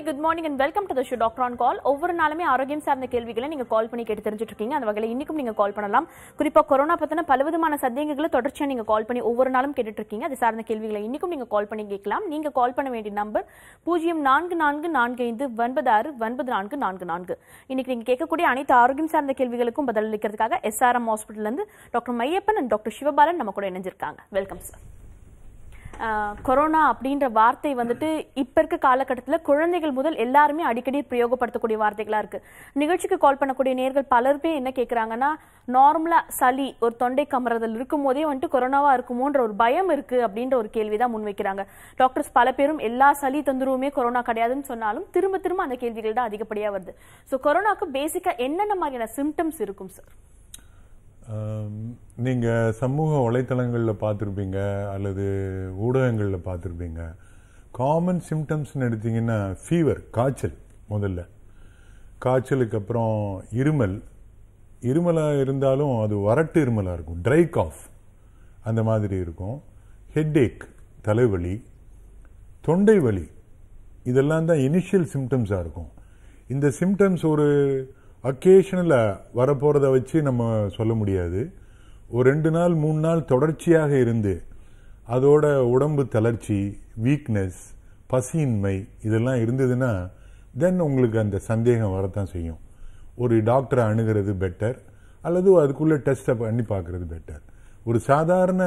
Good morning and welcome to the show doctor on call ஒவ்வொரு நாளுமே ஆரோக்கியம் சார்ந்த கேள்விகளை நீங்க கால் பண்ணி கேட்டு தெரிஞ்சுட்டு இருக்கீங்க அந்த வகையில் இன்னைக்கும் நீங்க கால் பண்ணலாம் குறிப்பா கொரோனா பத்தின பலவிதமான சந்தேகங்களை தொடர்ச்சியா நீங்க கால் பண்ணி ஒவ்வொரு நாளும் கேட்டுட்டு இருக்கீங்க அது சார்ந்த கேள்விகளை இன்னைக்கும் நீங்க கால் பண்ணி கேட்கலாம் நீங்க கால் பண்ண வேண்டிய நம்பர் பூஜ்ஜியம் நான்கு நான்கு நான்கு ஐந்து ஒன்பது ஆறு ஒன்பது நான்கு நான்கு நான்கு இன்னைக்கு நீங்க கேட்கக்கூடிய அனைத்து ஆரோக்கியம் சார்ந்த கேள்விகளுக்கும் பதிலளிக்கிறதுக்காக எஸ்ஆர்எம் ஹாஸ்பிட்டல் இருந்து doctor Maiyappan and doctor Sivabalan நம்ம கூட இணைஞ்சிருக்காங்க வெல்கம் சார் ஆஹ் கொரோனா அப்படின்ற வார்த்தை வந்துட்டு இப்ப இருக்க காலகட்டத்தில் குழந்தைகள் முதல் எல்லாருமே அடிக்கடி பிரயோகப்படுத்தக்கூடிய வார்த்தைகளா இருக்கு நிகழ்ச்சிக்கு கால் பண்ணக்கூடிய நேர்கள் பலருமே என்ன கேக்குறாங்கன்னா நார்மலா சளி ஒரு தொண்டை கமறுதல் இருக்கும் போதே வந்துட்டு கொரோனாவா இருக்குமோன்ற ஒரு பயம் இருக்கு அப்படின்ற ஒரு கேள்விதான் முன்வைக்கிறாங்க டாக்டர்ஸ் பல பேரும் எல்லா சளி தொந்தரவுமே கொரோனா கிடையாதுன்னு சொன்னாலும் திரும்ப திரும்ப அந்த கேள்விகள் தான் அதிகப்படியா வருது ஸோ கொரோனாக்கு பேசிக்கா என்னென்ன மாதிரியான சிம்டம்ஸ் இருக்கும் சார் ஆம், நீங்க சமூக வலைத்தளங்களில் பார்த்துருப்பீங்க அல்லது ஊடகங்களில் பார்த்துருப்பீங்க காமன் சிம்டம்ஸ்னு எடுத்தீங்கன்னா ஃபீவர் காய்ச்சல் முதல்ல காய்ச்சலுக்கு அப்புறம் இருமல் இருமலாக இருந்தாலும் அது வறட்டு இருமலாக இருக்கும் ட்ரை காஃப் அந்த மாதிரி இருக்கும் ஹெட்டேக் தலைவலி தொண்டை வலி இதெல்லாம் தான் இனிஷியல் சிம்டம்ஸாக இருக்கும் இந்த சிம்டம்ஸ் ஒரு அக்கேஷனில் வரப்போகிறத வச்சு நம்ம சொல்ல முடியாது ஒரு ரெண்டு நாள் மூணு நாள் தொடர்ச்சியாக இருந்து அதோட உடம்பு தளர்ச்சி வீக்னஸ் பசியின்மை இதெல்லாம் இருந்ததுன்னா தென் உங்களுக்கு அந்த சந்தேகம் வரத்தான் செய்யும் ஒரு டாக்டரை அணுகிறது பெட்டர் அல்லது அதுக்குள்ள டெஸ்ட்டை பண்ணி பார்க்கறது பெட்டர் ஒரு சாதாரண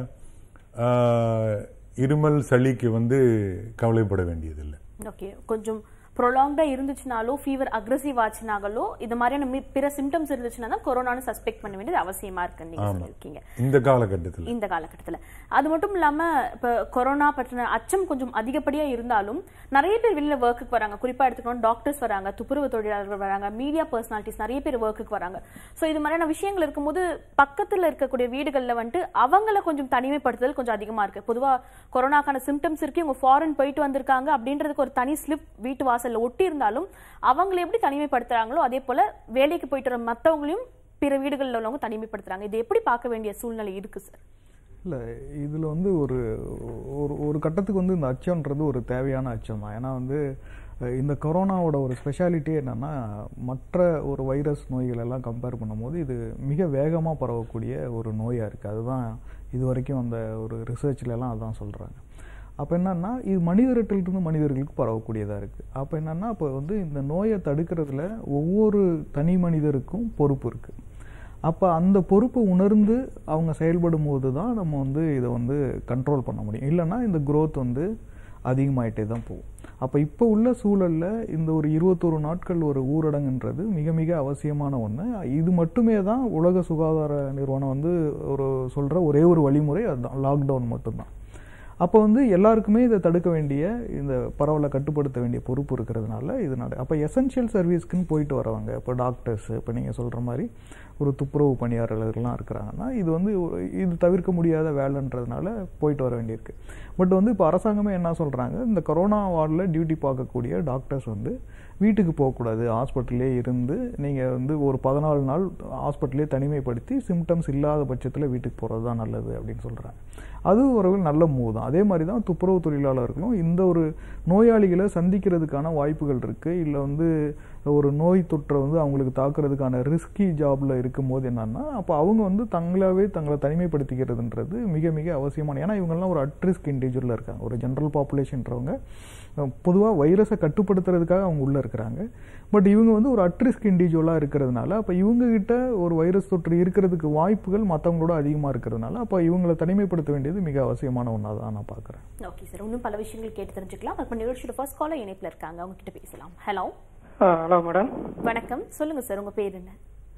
ஆஹ், இருமல் சளிக்கு வந்து கவலைப்பட வேண்டியதில்லை ஓகே கொஞ்சம் ப்ரொலாங்டா இருந்துச்சுனாலோ ஃபீவர் அக்ரஸிவ் ஆச்சுனாங்களோ இது மாதிரியான மி- பிற சிம்டம்ஸ் இருந்துச்சுன்னா தான் கொரோனான்னு சஸ்பெக்ட் பண்ண வேண்டியது அவசியமா இருக்குன்னு நீங்க சொல்லியிருக்கீங்க இந்த காலகட்டத்தில் இந்த காலகட்டத்துல அது மட்டும் இல்லாம இப்ப கொரோனா பற்றின அச்சம் கொஞ்சம் அதிகப்படியா இருந்தாலும் நிறைய பேர் வெளியில ஒர்க்குக்கு வராங்க குறிப்பா எடுத்துக்கணும் டாக்டர்ஸ் வராங்க துப்புரவு தொழிலாளர்கள் வராங்க மீடியா பர்சனாலிட்டிஸ் நிறைய பேர் ஒர்க்குக்கு வராங்க சோ இது மாதிரியான விஷயங்கள் இருக்கும்போது பக்கத்துல இருக்கக்கூடிய வீடுகள்ல வந்துட்டு அவங்கள கொஞ்சம் தனிமைப்படுத்துதல் கொஞ்சம் அதிகமா இருக்கு பொதுவா கொரோனாக்கான சிம்டம்ஸ் இருக்கு இவங்க ஃபாரின் போயிட்டு வந்திருக்காங்க அப்படின்றதுக்கு ஒரு தனி ஸ்லிப் வீட்டு வாசல்ல ஒட்டி இருந்தாலும் அவங்களை எப்படி தனிமைப்படுத்துறாங்களோ அதே போல வேலைக்கு போயிட்டு வர மத்தவங்களையும் பிற வீடுகளில் உள்ளவங்க தனிமைப்படுத்துறாங்க இது எப்படி பார்க்க வேண்டிய சூழ்நிலை இருக்கு சார் இல்லை இதில் வந்து ஒரு ஒரு ஒரு கட்டத்துக்கு வந்து இந்த அச்சம்ன்றது ஒரு தேவையான அச்சம் தான் ஏன்னா வந்து அஹ், இந்த கொரோனாவோட ஒரு ஸ்பெஷாலிட்டி என்னன்னா மற்ற ஒரு வைரஸ் நோய்கள் எல்லாம் கம்பேர் பண்ணும்போது இது மிக வேகமாக பரவக்கூடிய ஒரு நோயாக இருக்குது அதுதான் இது வரைக்கும் அந்த ஒரு ரிசர்ச்ல எல்லாம் அதான் சொல்கிறாங்க அப்போ என்னன்னா இது மனிதர்கிட்டருந்து மனிதர்களுக்கு பரவக்கூடியதாக இருக்குது அப்போ என்னன்னா அப்போ வந்து இந்த நோயை தடுக்கிறதுல ஒவ்வொரு தனி மனிதருக்கும் பொறுப்பு இருக்குது அப்போ அந்த பொறுப்பை உணர்ந்து அவங்க செயல்படும் போது தான் நம்ம வந்து இதை வந்து கண்ட்ரோல் பண்ண முடியும் இல்லைன்னா இந்த growth வந்து அதிகமாயிட்டே தான் போகும் அப்போ இப்போ உள்ள சூழல்ல இந்த ஒரு இருபத்தொரு நாட்கள் ஒரு ஊரடங்குன்றது மிக மிக அவசியமான ஒன்று இது மட்டுமே தான் உலக சுகாதார நிறுவனம் வந்து ஒரு சொல்கிற ஒரே ஒரு வழிமுறை அதுதான் லாக்டவுன் மட்டும்தான் அப்போ வந்து எல்லாருக்குமே இதை தடுக்க வேண்டிய இந்த பரவலை கட்டுப்படுத்த வேண்டிய பொறுப்பு இருக்கிறதுனால இது நட அப்போ எசென்ஷியல் சர்வீஸ்க்குன்னு போயிட்டு வரவங்க இப்போ டாக்டர்ஸ் இப்போ நீங்கள் சொல்கிற மாதிரி ஒரு துப்புரவு பணியாளர்கள்லாம் இருக்கிறாங்கன்னா இது வந்து ஒரு- இது தவிர்க்க முடியாத வேலைன்றதுனால போயிட்டு வர வேண்டியிருக்கு பட் வந்து இப்போ அரசாங்கமே என்ன சொல்கிறாங்க இந்த கொரோனா வார்டில் டியூட்டி பார்க்கக்கூடிய டாக்டர்ஸ் வந்து வீட்டுக்கு போகக்கூடாது ஹாஸ்பிட்டல்லே இருந்து நீங்கள் வந்து ஒரு பதினாலு நாள் ஹாஸ்பிட்டல்லே தனிமைப்படுத்தி சிம்டம்ஸ் இல்லாத பட்சத்தில் வீட்டுக்கு போகிறது தான் நல்லது அப்படின்னு சொல்கிறாங்க அது ஒரு நல்ல மூவ் தான் அதே மாதிரி தான் துப்புரவு தொழிலாளர்களும் இந்த ஒரு நோயாளிகளை சந்திக்கிறதுக்கான வாய்ப்புகள் இருக்குது இல்லை வந்து ஒரு நோய் தொற்றை வந்து அவங்களுக்கு தாக்குறதுக்கான ரிஸ்கி ஜாப்ல இருக்கும்போது என்னன்னா அப்போ அவங்க வந்து தங்களாவே தங்களை தனிமைப்படுத்திக்கிறதுன்றது மிக மிக அவசியமான ஏன்னா இவங்கெல்லாம் ஒரு அட்ரிஸ்க் இண்டிவிஜுவலில் இருக்காங்க ஒரு ஜென்ரல் பாப்புலேஷன்றவங்க பொதுவாக வைரஸை கட்டுப்படுத்துறதுக்காக அவங்க உள்ளே இருக்கிறாங்க பட் இவங்க வந்து ஒரு அட்ரிஸ்க் இண்டிவிஜுவலாக இருக்கிறதுனால அப்போ இவங்க கிட்ட ஒரு வைரஸ் தொற்று இருக்கிறதுக்கு வாய்ப்புகள் மற்றவங்களோட அதிகமாக இருக்கிறதுனால அப்போ இவங்களை தனிமைப்படுத்த வேண்டியது மிக அவசியமான ஒன்றா தான் நான் பார்க்குறேன் ஓகே சார் இன்னும் பல விஷயங்கள் கேட்டு தெரிஞ்சுக்கலாம் அப்ப நிகழ்ச்சியோட ஃபர்ஸ்ட் காலர் இணைப்புல இருக்காங்க அவங்க கிட்ட பேசலாம் ஹலோ ஹலோ மேடம் வணக்கம் சொல்லுங்க சார் உங்க பேர் என்ன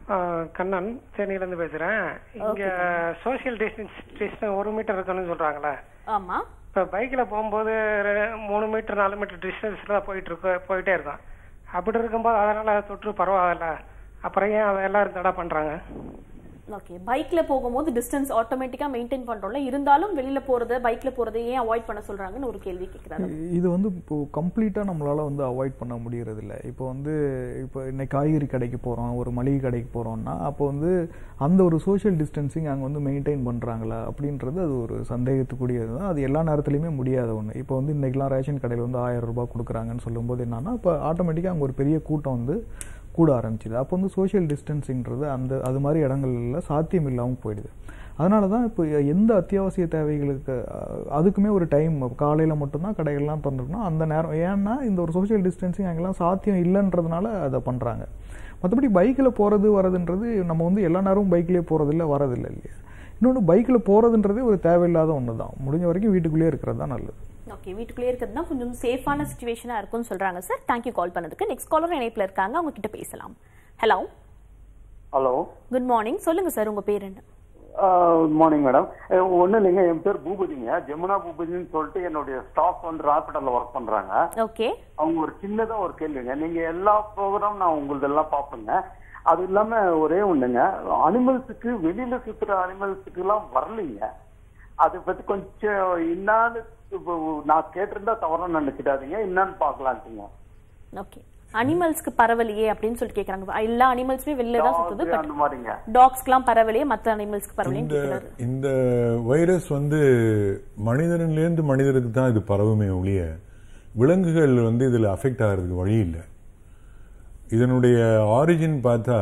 கண்ணன் சென்னையிலேருந்து பேசுகிறேன் இங்கே சோஷியல் டிஸ்டன்ஸ் டிஸ்டன்ஸ் ஒரு மீட்டர் இருக்கணும்னு சொல்கிறாங்களே ஆமா இப்போ பைக்கில் போகும்போது ரெ- மூணு மீட்டர் நாலு மீட்டர் டிஸ்டன்ஸில் தான் போயிட்டு இருக்க போயிட்டே இருக்கோம் அப்படி இருக்கும்போது அதனால் தொற்று பரவாயில்ல அப்புறம் ஏன் அதை எல்லாரும் தடை பண்ணுறாங்க ஓகே பைக்ல போகும்போது டிஸ்டன்ஸ் ஆட்டோமேட்டிக்கா மெயின்டைன் பண்றோம்ல இருந்தாலும் வெளியில போறது பைக்ல போறது ஏன் அவாய்ட் பண்ண சொல்றாங்கன்னு ஒரு கேள்வி கேக்குறாங்க இது வந்து இப்போ கம்ப்ளீட்டாக நம்மளால வந்து அவாய்ட் பண்ண முடியறது இல்ல இப்போ வந்து இப்போ இன்னைக்கு காய்கறி கடைக்கு போகிறோம் ஒரு மளிகை கடைக்கு போகிறோம்னா அப்போ வந்து அந்த ஒரு சோஷியல் டிஸ்டன்சிங் அங்கே வந்து மெயின்டைன் பண்ணுறாங்களா அப்படின்றது அது ஒரு சந்தேகத்துக்குரியது தான் அது எல்லா நேரத்துலையுமே முடியாத ஒன்று இப்போ வந்து இன்னைக்கெல்லாம் ரேஷன் கடையில் வந்து ஆயிரம் ரூபாய் கொடுக்குறாங்கன்னு சொல்லும்போது என்னன்னா இப்போ ஆட்டோமேட்டிக்காக அங்கே ஒரு பெரிய கூட்டம் வந்து கூட ஆரம்பிச்சுது அப்போ வந்து சோஷியல் டிஸ்டன்சிங்கிறது அந்த அது மாதிரி இடங்கள்ல சாத்தியம் இல்லாமல் போயிடுது அதனால தான் இப்போ எந்த அத்தியாவசிய தேவைகளுக்கு அஹ், அதுக்குமே ஒரு டைம் காலையில் மட்டும்தான் கடைகள்லாம் திறந்துருக்கணும் அந்த நேரம் ஏன்னா இந்த ஒரு சோஷியல் டிஸ்டன்சிங் அங்கெல்லாம் சாத்தியம் இல்லைன்றதுனால அதை பண்ணுறாங்க மற்றபடி பைக்கில் போகிறது வரதுன்றது நம்ம வந்து எல்லா நேரமும் பைக்லேயே போகிறதில்ல வரதில்லை இல்லையா இன்னொன்று பைக்கில் போகிறதுன்றதே ஒரு தேவையில்லாத ஒன்று தான் முடிஞ்ச வரைக்கும் வீட்டுக்குள்ளேயே இருக்கிறது தான் நல்லது ஓகே வீட்டுக்குள்ளே இருக்கிறது தான் கொஞ்சம் சேஃபான சுச்சுவேஷனா இருக்கும்னு சொல்றாங்க சார் தேங்க்யூ கால் பண்ணதுக்கு நெக்ஸ்ட் காலர் இணைப்புல இருக்காங்க அவங்க கிட்ட பேசலாம் ஹலோ ஹலோ குட் மார்னிங் சொல்லுங்க சார் உங்க பேர் என்ன குட் மார்னிங் மேடம் ஒன்றும் இல்லைங்க என் பேர் பூபதிங்க ஜமுனா பூபதின்னு சொல்லிட்டு என்னுடைய ஸ்டாஃப் வந்து ஹாஸ்பிட்டல்ல ஒர்க் பண்றாங்க ஓகே அவங்க ஒரு சின்னதா ஒரு கேள்விங்க நீங்க எல்லா ப்ரோக்ராம் நான் உங்களதெல்லாம் பார்ப்பேங்க அது இல்லாம ஒரே ஒண்ணுங்க அனிமல்ஸுக்கு வெளியில சுத்துற அனிமல்ஸுக்கு எல்லாம் வரலைங்க அதை பத்தி கொஞ்சம் என்னான்னு இப்போ நான் கேட்டிருந்தா தவறா நினைச்சிடாதீங்க என்னன்னு பாக்கலான்ட்டுங்க ஓகே அனிமல்ஸ்க்கு பரவலையே அப்படின்னு சொல்லிட்டு கேக்குறாங்க எல்லா அனிமல்ஸுமே வெளியில தான் சுத்துது Dog பட் அந்த மாதிரிங்க டாக்ஸ்க்குலாம் பரவலையே மத்த அனிமல்ஸ்க்கு பரவலையும் இந்த கேக்குறாரு இந்த வைரஸ் வந்து மனிதனிலேருந்து மனிதருக்கு தான் இது பரவுமே ஒழிய விலங்குகள் வந்து இதில் அஃபெக்ட் ஆகிறதுக்கு வழி இல்லை இதனுடைய ஆரிஜின் பார்த்தா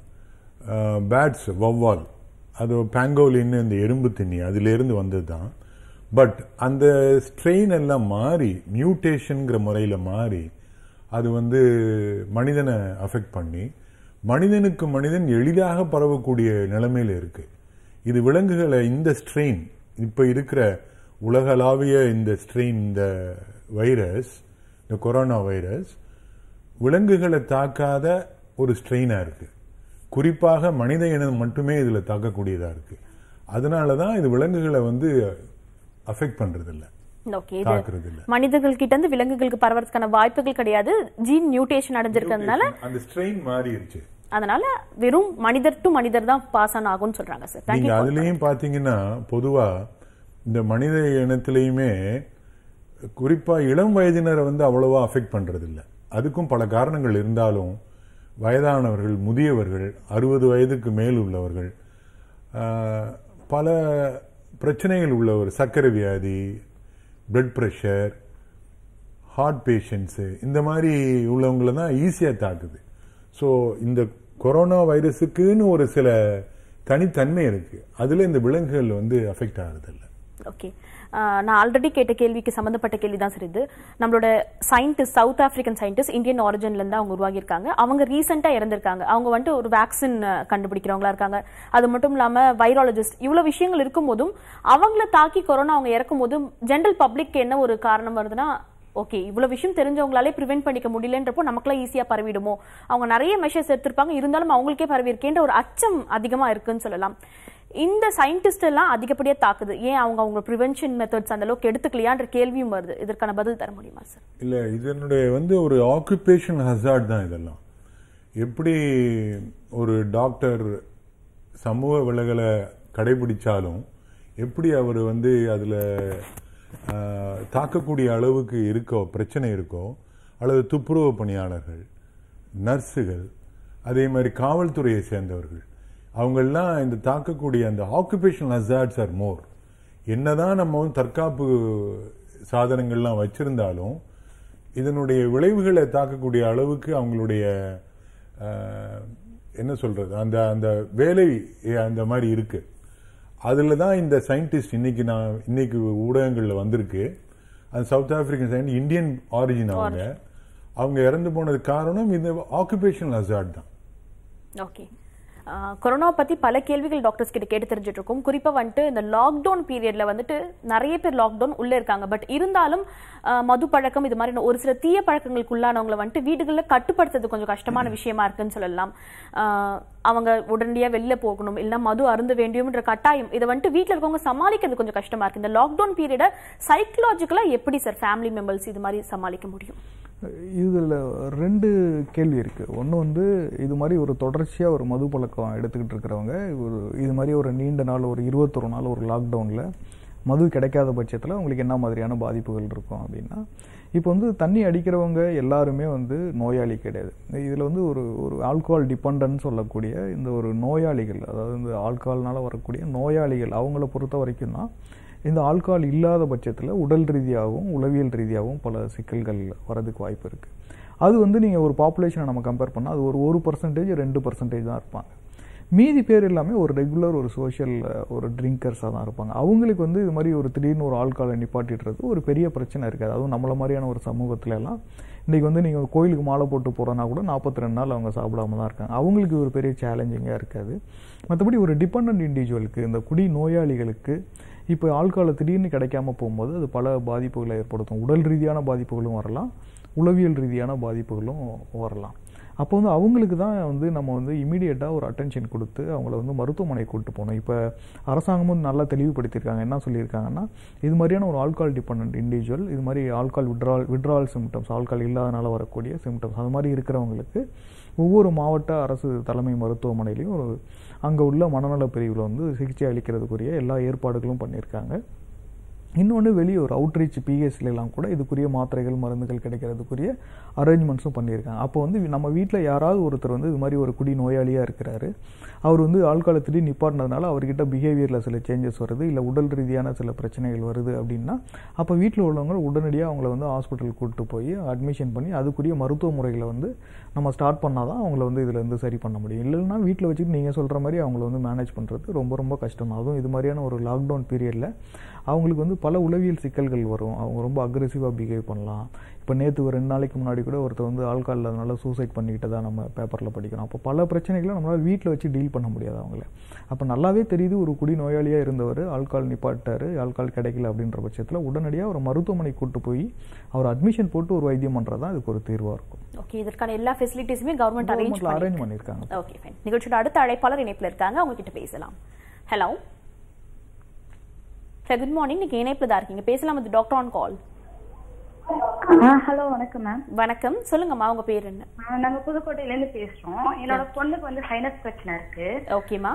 பேட்ஸ் வவ்வால் அது பேங்கோலின்னு இந்த எறும்பு திண்ணி அதிலிருந்து வந்தது தான் பட் அந்த ஸ்ட்ரெயின் எல்லாம் மாறி மியூட்டேஷன்ங்கிற முறையில் மாறி அது வந்து மனிதனை அஃபெக்ட் பண்ணி மனிதனுக்கு மனிதன் எளிதாக பரவக்கூடிய நிலைமையில இருக்கு இது விலங்குகளை இந்த ஸ்ட்ரெயின் இப்ப இருக்கிற உலகளாவிய இந்த ஸ்ட்ரெயின் இந்த வைரஸ் இந்த கொரோனா வைரஸ் விலங்குகளை தாக்காத ஒரு ஸ்ட்ரெயினா இருக்கு குறிப்பாக மனித இனம் மட்டுமே இதுல தாக்கக்கூடியதா இருக்கு அதனால தான் இது விலங்குகளை வந்து அஃபெக்ட் பண்றது இல்ல ஓகே தாக்குறது இல்ல மனிதர்கள் கிட்ட இருந்து விலங்குகளுக்கு பரவறதுக்கான வாய்ப்புகள் கிடையாது ஜீன் மியூட்டேஷன் அடைஞ்சிருக்கிறதுனால அந்த ஸ்ட்ரெயின் மாறிடுச்சு அதனால வெறும் மனிதர் டு மனிதர் தான் பாஸ் ஆன் ஆகும்னு சொல்றாங்க சார் நீங்க தேங்க்யூ அதுலயும் பாத்தீங்கன்னா பொதுவா இந்த மனித இனத்திலையுமே குறிப்பா இளம் வயதினரை வந்து அவ்வளவா அஃபெக்ட் பண்றது இல்ல அதுக்கும் பல காரணங்கள் இருந்தாலும் வயதானவர்கள் முதியவர்கள் அறுபது வயதுக்கு மேல் உள்ளவர்கள் ஆஹ், பல பிரச்சனைகள் உள்ளவர் சர்க்கரை வியாதி பிளட் பிரஷர் ஹார்ட் பேஷண்ட்ஸு இந்த மாதிரி உள்ளவங்களை தான் ஈஸியாக தாக்குது ஸோ இந்த கொரோனா வைரஸுக்குன்னு ஒரு சில தனித்தன்மை இருக்கு அதுல இந்த விலங்குகள் வந்து அஃபெக்ட் ஆகுறதில்ல ஓகே நான் ஆல்ரெடி கேட்ட கேள்விக்கு சம்பந்தப்பட்ட கேள்வி தான் சார் இது நம்மளோட scientist South African scientist Indian ஆரிஜின்ல இருந்து அவங்க உருவாகியிருக்காங்க அவங்க ரீசெண்டா இறந்திருக்காங்க அவங்க வந்துட்டு ஒரு வேக்சின் கண்டுபிடிக்கிறவங்களா இருக்காங்க அது மட்டும் இல்லாம வைராலஜிஸ்ட் இவ்வளவு விஷயங்கள் இருக்கும் போதும் அவங்கள தாக்கி கொரோனா அவங்க இறக்கும் போதும் ஜென்ரல் பப்ளிக் என்ன ஒரு காரணம் வருதுன்னா ஓகே இவ்வளவு விஷயம் தெரிஞ்சவங்களாலே ப்ரிவென்ட் பண்ணிக்க முடியலன்றப்போ நமக்குலாம் ஈஸியா பரவிடுமோ அவங்க நிறைய மெஷர்ஸ் எடுத்திருப்பாங்க இருந்தாலும் அவங்களுக்கே பரவி இருக்கேன்ற ஒரு அச்சம் அதிகமா இருக்குன்னு சொல்லலாம் இந்த சயின்டிஸ்ட் எல்லாம் அதிகப்படியா தாக்குது ஏன் அவங்க அவங்க ப்ரிவென்ஷன் மெத்தட்ஸ் அந்த அளவுக்கு எடுத்துக்கலையான்ற கேள்வியும் வருது இதற்கான பதில் தர முடியுமா சார் இல்ல இதனுடைய வந்து ஒரு ஆக்குபேஷன் ஹசார்ட் தான் இதெல்லாம் எப்படி ஒரு டாக்டர் சமூக விலகலை கடைபிடிச்சாலும் எப்படி அவர் வந்து அதுல ஆஹ், தாக்கக்கூடிய அளவுக்கு இருக்கோ பிரச்சனை இருக்கோ அல்லது துப்புரவு பணியாளர்கள் நர்ஸுகள் அதே மாதிரி காவல்துறையை சேர்ந்தவர்கள் அவங்கெல்லாம் இந்த தாக்கக்கூடிய அந்த ஆக்குபேஷனல் ஹசார்ட்ஸ் ஆர் மோர் என்னதான் நம்ம வந்து தற்காப்பு சாதனங்கள்லாம் வச்சிருந்தாலும் இதனுடைய விளைவுகளை தாக்கக்கூடிய அளவுக்கு அவங்களுடைய ஆஹ், என்ன சொல்றது அந்த அந்த வேலை அந்த மாதிரி இருக்கு அதுல தான் இந்த சயின்டிஸ்ட் இன்னைக்கு நான் இன்னைக்கு ஊடகங்கள்ல வந்திருக்கு அந்த South African scientist Indian origin அவங்க அவங்க இறந்து போனதுக்கு காரணம் இந்த ஆக்குபேஷனல் ஹசார்ட் தான் ஓகே கொரோனா பத்தி பல கேள்விகள் டாக்டர்ஸ் கிட்ட கேட்டு தெரிஞ்சுட்டு இருக்கோம் குறிப்பா வந்துட்டு இந்த லாக்டவுன் பீரியட்ல வந்துட்டு நிறைய பேர் லாக்டவுன் உள்ள இருக்காங்க பட் இருந்தாலும் ஆஹ், மது பழக்கம் இது மாதிரி ஒரு சில தீய பழக்கங்களுக்கு உள்ளானவங்களை வந்துட்டு வீடுகளில் கட்டுப்படுத்துறது கொஞ்சம் கஷ்டமான விஷயமா இருக்குன்னு சொல்லலாம் ஆஹ், அவங்க உடனடியா வெளில போகணும் இல்லைன்னா மது அருந்த வேண்டியம்ன்ற கட்டாயம் இதை வந்துட்டு வீட்டில் இருக்கவங்க சமாளிக்கிறது கொஞ்சம் கஷ்டமா இருக்கு இந்த லாக்டவுன் பீரியட சைக்கலாஜிக்கலா எப்படி சார் ஃபேமிலி மெம்பர்ஸ் இது மாதிரி சமாளிக்க முடியும் இதில் ரெண்டு கேள்வி இருக்குது ஒன்று வந்து இது மாதிரி ஒரு தொடர்ச்சியாக ஒரு மது பழக்கம் எடுத்துக்கிட்டு இருக்கிறவங்க ஒரு இது மாதிரி ஒரு நீண்ட நாள் ஒரு இருபத்தொரு நாள் ஒரு லாக்டவுனில் மது கிடைக்காத பட்சத்தில் உங்களுக்கு என்ன மாதிரியான பாதிப்புகள் இருக்கும் அப்படின்னா இப்போ வந்து தண்ணி அடிக்கிறவங்க எல்லாருமே வந்து நோயாளி கிடையாது இதில் வந்து ஒரு ஒரு ஆல்கஹால் டிபெண்டன்ட் சொல்லக்கூடிய இந்த ஒரு நோயாளிகள் அதாவது இந்த ஆல்கஹால்னால வரக்கூடிய நோயாளிகள் அவங்கள பொறுத்த வரைக்கும் தான் இந்த ஆல்கஹால் இல்லாத பட்சத்தில் உடல் ரீதியாகவும் உளவியல் ரீதியாகவும் பல சிக்கல்கள் வரதுக்கு வாய்ப்பு இருக்குது அது வந்து நீங்கள் ஒரு பாப்புலேஷனை நம்ம கம்பேர் பண்ணால் அது ஒரு ஒரு பர்சன்டேஜ் ரெண்டு பர்சன்டேஜ் தான் இருப்பாங்க மீதி பேர் எல்லாமே ஒரு ரெகுலர் ஒரு சோஷியல் ஒரு ட்ரிங்கர்ஸாக தான் இருப்பாங்க அவங்களுக்கு வந்து இது மாதிரி ஒரு திடீர்னு ஒரு ஆல்காலை நிப்பாட்டிடுறது ஒரு பெரிய பிரச்சனை இருக்காது அதுவும் நம்மள மாதிரியான ஒரு சமூகத்துல எல்லாம் இன்றைக்கி வந்து நீங்கள் கோயிலுக்கு மாலை போட்டு போகிறோன்னா கூட நாற்பத்தி ரெண்டு நாள் அவங்க சாப்பிடாம தான் இருக்காங்க அவங்களுக்கு ஒரு பெரிய சேலஞ்சிங்காக இருக்காது மற்றபடி ஒரு டிபெண்ட் இண்டிவிஜுவலுக்கு இந்த குடி நோயாளிகளுக்கு இப்போ ஆல்காலை திடீர்னு கிடைக்காம போகும்போது அது பல பாதிப்புகளை ஏற்படுத்தும் உடல் ரீதியான பாதிப்புகளும் வரலாம் உளவியல் ரீதியான பாதிப்புகளும் வரலாம் அப்போ வந்து அவங்களுக்கு தான் வந்து நம்ம வந்து இமீடியட்டாக ஒரு அட்டென்ஷன் கொடுத்து அவங்கள வந்து மருத்துவமனை கூட்டு போகணும் இப்போ அரசாங்கமும் நல்லா தெளிவுபடுத்தியிருக்காங்க என்ன சொல்லியிருக்காங்கன்னா இது மாதிரியான ஒரு ஆல்கால் டிபெண்ட் இண்டிவிஜுவல் இது மாதிரி alcohol withdrawal withdrawal symptoms alcohol இல்லாதனால வரக்கூடிய சிம்டம்ஸ் அது மாதிரி இருக்கிறவங்களுக்கு ஒவ்வொரு மாவட்ட அரசு தலைமை மருத்துவமனையிலையும் ஒரு அங்கே உள்ள மனநல பிரிவில் வந்து சிகிச்சை அளிக்கிறதுக்குரிய எல்லா ஏற்பாடுகளும் பண்ணியிருக்காங்க இன்னொன்று வெளியே ஒரு அவுட்ரீச் பிஹெச்லாம் கூட இதுக்குரிய மாத்திரைகள் மருந்துகள் கிடைக்கிறதுக்குரிய அரேஞ்ச்மெண்ட்ஸும் பண்ணியிருக்காங்க அப்போ வந்து நம்ம வீட்டில் யாராவது ஒருத்தர் வந்து இது மாதிரி ஒரு குடி நோயாளியாக இருக்கிறாரு அவர் வந்து ஆள்கால திடீர் நிப்பாட்டினதுனால அவர்கிட்ட பிஹேவியரில் சில சேஞ்சஸ் வருது இல்லை உடல் ரீதியான சில பிரச்சனைகள் வருது அப்படின்னா அப்போ வீட்டில் உள்ளவங்க உடனடியாக அவங்கள வந்து ஹாஸ்பிட்டல் கூப்பிட்டு போய் அட்மிஷன் பண்ணி அதுக்குரிய மருத்துவ முறைகளை வந்து நம்ம ஸ்டார்ட் பண்ணால் தான் அவங்கள வந்து இதில் இருந்து சரி பண்ண முடியும் இல்லைன்னா வீட்டில் வச்சுட்டு நீங்கள் சொல்கிற மாதிரி அவங்கள வந்து மேனேஜ் பண்ணுறது ரொம்ப ரொம்ப கஷ்டம் அதுவும் இது மாதிரியான ஒரு லாக்டவுன் பீரியடில் அவங்களுக்கு வந்து பல உளவியல் சிக்கல்கள் வரும் அவங்க ரொம்ப அக்ரெசிவாக பிஹேவ் பண்ணலாம் இப்போ நேற்று ஒரு ரெண்டு நாளைக்கு முன்னாடி கூட ஒருத்தர் வந்து ஆல்கால் அதனால சூசைட் பண்ணிக்கிட்டதா நம்ம பேப்பரில் படிக்கிறோம் அப்போ பல பிரச்சனைகளை நம்மளால் வீட்டில் வச்சு டீல் பண்ண முடியாது அவங்கள அப்போ நல்லாவே தெரியுது ஒரு குடி நோயாளியாக இருந்தவர் ஆல்கால் நிப்பாட்டாரு ஆல்கால் கிடைக்கல அப்படின்ற பட்சத்தில் உடனடியாக ஒரு மருத்துவமனை கூட்டு போய் அவர் அட்மிஷன் போட்டு ஒரு வைத்தியம் பண்ணுறது தான் இதுக்கு ஒரு தீர்வாக இருக்கும் ஓகே இதற்கான எல்லா ஃபெசிலிட்டிஸுமே கவர்மெண்ட் அரேஞ்ச் கவர்மெண்ட்ல அரேஞ்ச் பண்ணி பண்ணியிருக்காங்க ஓகே ஃபைன் நிகழ்ச்சியோட அடுத்த அழைப்பாளர் இணைப்புல இருக்காங்க அவங்க கிட்ட பேசலாம் ஹலோ சார் குட் மார்னிங் நீங்க இணைப்புல தான் இருக்கீங்க பேசலாம் இது டாக்டர் ஆன் கால் ஹலோ வணக்கம் மேம் வணக்கம் சொல்லுங்கம்மா உங்க பேர் என்ன நாங்க புதுக்கோட்டையில இருந்து பேசுறோம் என்னோட பொண்ணுக்கு வந்து சைனஸ் பிரச்சனை இருக்கு ஓகேம்மா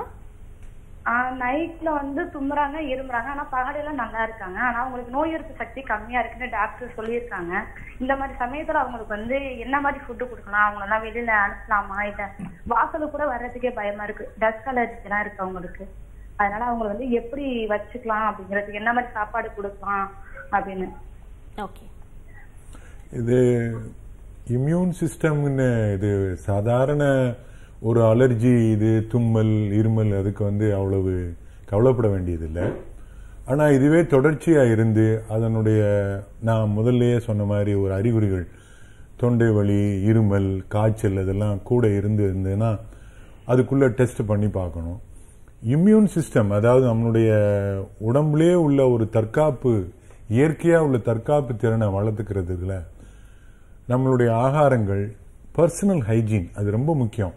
நைட்ல வந்து தும்புறாங்க இருமுறாங்க ஆனா பகலெல்லாம் நல்லா இருக்காங்க ஆனா அவங்களுக்கு நோய் எதிர்ப்பு சக்தி கம்மியா இருக்குன்னு டாக்டர் சொல்லியிருக்காங்க இந்த மாதிரி சமயத்துல அவங்களுக்கு வந்து என்ன மாதிரி ஃபுட்டு கொடுக்கலாம் அவங்களெல்லாம் வெளியில அனுப்பலாமா இல்ல வாசலுக்கு கூட வர்றதுக்கே பயமா இருக்கு டஸ்ட் அலர்ஜி எல்லாம் இருக்கு அவங்களுக்கு அதனால அவங்களை வந்து எப்படி வச்சுக்கலாம் அப்படிங்கிறதுக்கு என்ன மாதிரி சாப்பாடு கொடுக்கலாம் அப்படின்னு ஓகே இது இம்யூன் சிஸ்டம்னு இது சாதாரண ஒரு அலர்ஜி இது தும்மல் இருமல் அதுக்கு வந்து அவ்வளவு கவலைப்பட வேண்டியதில்லை ஆனால் இதுவே தொடர்ச்சியாக இருந்து அதனுடைய நான் முதல்லயே சொன்ன மாதிரி ஒரு அறிகுறிகள் தொண்டை வலி இருமல் காய்ச்சல் அதெல்லாம் கூட இருந்து இருந்ததுன்னா அதுக்குள்ள டெஸ்ட் பண்ணி பார்க்கணும் இம்யூன் சிஸ்டம் அதாவது நம்மளுடைய உடம்புலே உள்ள ஒரு தற்காப்பு இயற்கையா உள்ள தற்காப்பு திறனை வளர்த்துக்கிறதுல நம்மளுடைய ஆகாரங்கள் பர்சனல் ஹைஜீன் அது ரொம்ப முக்கியம்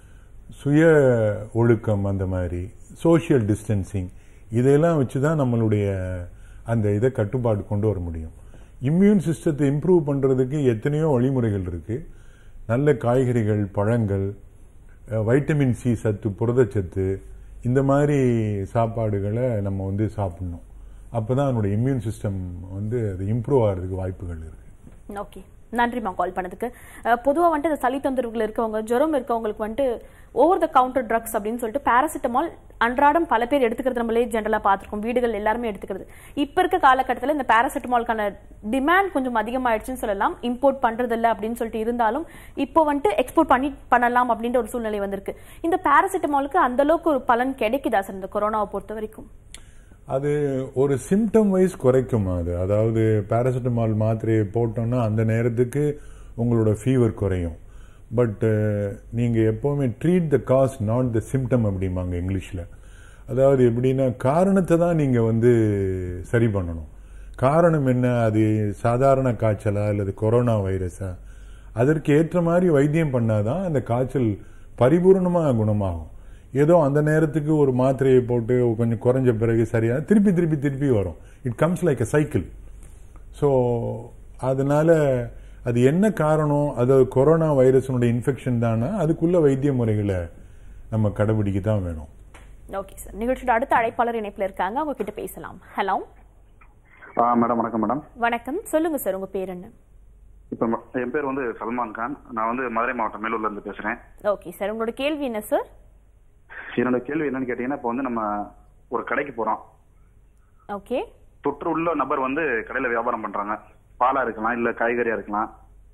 சுய ஒழுக்கம் அந்த மாதிரி சோஷியல் டிஸ்டன்சிங் இதையெல்லாம் வச்சு தான் நம்மளுடைய அந்த இதை கட்டுப்பாடு கொண்டு வர முடியும் இம்யூன் சிஸ்டத்தை இம்ப்ரூவ் பண்றதுக்கு எத்தனையோ வழிமுறைகள் இருக்கு நல்ல காய்கறிகள் பழங்கள் அஹ், வைட்டமின் சி சத்து புரதச்சத்து இந்த மாதிரி சாப்பாடுகளை நம்ம வந்து சாப்பிடணும் அப்பதான் அதனுடைய இம்யூன் சிஸ்டம் வந்து அது இம்ப்ரூவ் ஆகிறதுக்கு வாய்ப்புகள் இருக்கு ஓகே நன்றிம்மா கால் பண்ணதுக்கு அஹ், பொதுவா வந்துட்டு இந்த சளி தொந்தரவுகள் இருக்கவங்க ஜுரம் இருக்கவங்களுக்கு வந்துட்டு ஓவர் த கவுண்டர் ட்ரக்ஸ் அப்படின்னு சொல்லிட்டு பாராசிட்டமால் அன்றாடம் பல பேர் எடுத்துக்கிறது நம்மளே ஜென்ரலா பார்த்திருக்கோம் வீடுகள் எல்லாருமே எடுத்துக்கிறது இப்ப இருக்க காலகட்டத்தில் இந்த பாராசிட்டமால்கான டிமாண்ட் கொஞ்சம் அதிகமாயிடுச்சுன்னு சொல்லலாம் இம்போர்ட் பண்றது இல்ல அப்படின்னு சொல்லிட்டு இருந்தாலும் இப்போ வந்துட்டு எக்ஸ்போர்ட் பண்ணி பண்ணலாம் அப்படின்ற ஒரு சூழ்நிலை வந்திருக்கு இந்த பாராசிட்டமாலுக்கு அந்த அளவுக்கு ஒரு பலன் கிடைக்குதா சார் இந்த கொரோனாவை பொறுத்த வரைக்கும் அது ஒரு சிம்டம் வைஸ் குறைக்கும் அது அதாவது பாராசிட்டமால் மாத்திரையை போட்டோம்னா அந்த நேரத்துக்கு உங்களோட ஃபீவர் குறையும் பட் நீங்க எப்பவுமே treat the cause not the symptom அப்படிம்பாங்க இங்கிலீஷ்ல அதாவது எப்படின்னா காரணத்தை தான் நீங்க வந்து சரி பண்ணணும் காரணம் என்ன அது சாதாரண காய்ச்சலா அல்லது கொரோனா வைரஸா அதற்கு ஏற்ற மாதிரி வைத்தியம் பண்ணாதான் அந்த காய்ச்சல் பரிபூர்ணமா குணமாகும் ஏதோ அந்த நேரத்துக்கு ஒரு மாத்திரையை போட்டு கொஞ்சம் குறைஞ்ச பிறகு சரியா திருப்பி திருப்பி திருப்பி வரும் it comes like a cycle so அதனால அது என்ன காரணம் அது கொரோனா வைரஸினுடைய இன்ஃபெக்ஷன் தானே அதுக்குள்ள வைத்திய முறைகளை நம்ம கடைபிடிக்க தான் வேணும் ஓகே சார் நிகழ்ச்சியோட அடுத்த அழைப்பாளர் இணைப்புல இருக்காங்க அவங்க கிட்ட பேசலாம் ஹலோ ஆ மேடம் வணக்கம் மேடம் வணக்கம் சொல்லுங்க சார் உங்க பேர் என்ன இப்போ ம- என் பேர் வந்து சல்மான் கான் நான் வந்து மதுரை மாவட்டம் மேலூர்ல இருந்து பேசுறேன் ஓகே சார் உங்களோட கேள்வி என்ன சார் என்னோட கேள்வி என்னன்னு கேட்டீங்கன்னா இப்போ வந்து நம்ம ஒரு கடைக்கு போறோம் ஓகே தொற்று உள்ள நபர் வந்து கடையில வியாபாரம் பண்றாங்க பாலா இருக்கலாம் இல்ல காய்கறியா இருக்கலாம்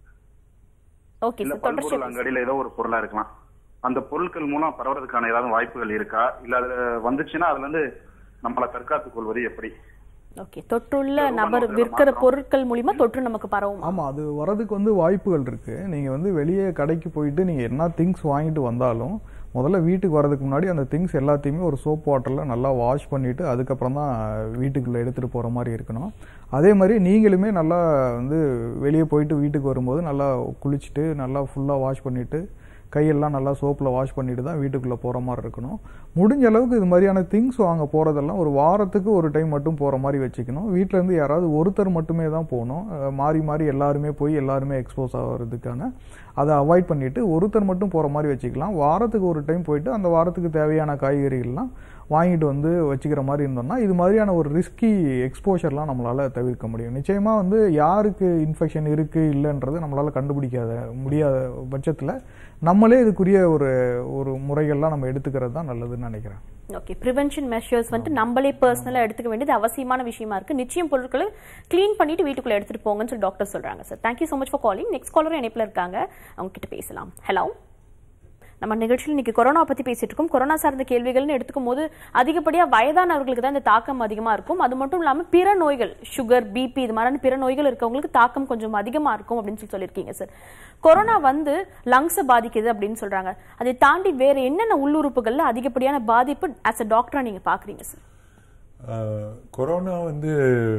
ஓகே இல்ல சார் பல்பொருள் தொடர்ச்சி அங்கடியில ஏதோ ஒரு பொருளா இருக்கலாம் அந்த பொருட்கள் மூலம் பரவறதுக்கான ஏதாவது வாய்ப்புகள் இருக்கா இல்ல அதுல வந்துச்சுன்னா அதுல இருந்து நம்மளை தற்காத்துக் கொள்வது எப்படி ஓகே தொற்றுள்ள ரொம்ப நபர் நல்லது, விற்கிற மாற்றம். பொருட்கள் மூலியமா தொற்று நமக்கு பரவும் ஆமாம் அது வரதுக்கு வந்து வாய்ப்புகள் இருக்கு நீங்க வந்து வெளியே கடைக்கு போயிட்டு நீங்க என்ன திங்ஸ் வாங்கிட்டு வந்தாலும் முதல்ல வீட்டுக்கு வரதுக்கு முன்னாடி அந்த திங்ஸ் எல்லாத்தையுமே ஒரு சோப் வாட்டர்ல நல்லா வாஷ் பண்ணிட்டு அதுக்கப்புறம் தான் வீட்டுக்குள்ள எடுத்துட்டு போற மாதிரி இருக்கணும் அதே மாதிரி நீங்களுமே நல்லா வந்து வெளியே போயிட்டு வீட்டுக்கு வரும்போது நல்லா குளிச்சுட்டு நல்லா ஃபுல்லா வாஷ் பண்ணிட்டு கையெல்லாம் நல்லா சோப்பில் வாஷ் பண்ணிட்டு தான் வீட்டுக்குள்ளே போகிற மாதிரி இருக்கணும் முடிஞ்ச அளவுக்கு இது மாதிரியான திங்ஸ் வாங்க போகிறதெல்லாம் ஒரு வாரத்துக்கு ஒரு டைம் மட்டும் போகிற மாதிரி வச்சுக்கணும் வீட்ல இருந்து யாராவது ஒருத்தர் மட்டுமே தான் போகணும் அஹ் மாறி மாறி எல்லாருமே போய் எல்லாருமே எக்ஸ்போஸ் ஆகிறதுக்கான அதை அவாய்ட் பண்ணிட்டு ஒருத்தர் மட்டும் போகிற மாதிரி வச்சுக்கலாம் வாரத்துக்கு ஒரு டைம் போயிட்டு அந்த வாரத்துக்கு தேவையான காய்கறிகள்லாம் வாங்கிட்டு வந்து வச்சுக்கிற மாதிரி இருந்தோம்னா இது மாதிரியான ஒரு ரிஸ்கி எக்ஸ்போஷர்லாம் நம்மளால தவிர்க்க முடியும் நிச்சயமா வந்து யாருக்கு இன்ஃபெக்ஷன் இருக்கு இல்லைன்றது நம்மளால கண்டுபிடிக்காத முடியாத பட்சத்தில் நம்மளே இதுக்குரிய ஒரு ஒரு முறைகள்லாம் நம்ம எடுத்துக்கிறது தான் நல்லதுன்னு நினைக்கிறேன் ஓகே ப்ரிவென்ஷன் மெஷர்ஸ் வந்து நம்மளே பர்சனலா எடுத்துக்க வேண்டியது அவசியமான விஷயமா இருக்கு நிச்சயம் பொருட்களை க்ளீன் பண்ணிட்டு வீட்டுக்குள்ள எடுத்துட்டு போங்கன்னு சொல்லி டாக்டர் சொல்றாங்க sir thank you so much for calling next காலரும் இணைப்புல இருக்காங்க அவங்க கிட்ட பேசலாம் ஹலோ நம்ம நிகழ்ச்சியில் இன்னைக்கு கொரோனா பத்தி பேசிட்டு இருக்கோம் கொரோனா சார்ந்த கேள்விகள்னு எடுத்துக்கும் போது அதிகப்படியா வயதானவர்களுக்கு தான் இந்த தாக்கம் அதிகமா இருக்கும் அது மட்டும் இல்லாம பிற நோய்கள் சுகர் பிபி இது மாதிரியான பிற நோய்கள் இருக்கவங்களுக்கு தாக்கம் கொஞ்சம் அதிகமா இருக்கும் அப்படின்னு சொல்லி சொல்லியிருக்கீங்க சார் கொரோனா வந்து லங்ஸை பாதிக்குது அப்படின்னு சொல்றாங்க அதை தாண்டி வேற என்னென்ன உள்ளுறுப்புகள்ல அதிகப்படியான பாதிப்பு ஆஸ் அ டாக்டரா நீங்க பாக்குறீங்க சார் ஆஹ், கொரோனா வந்து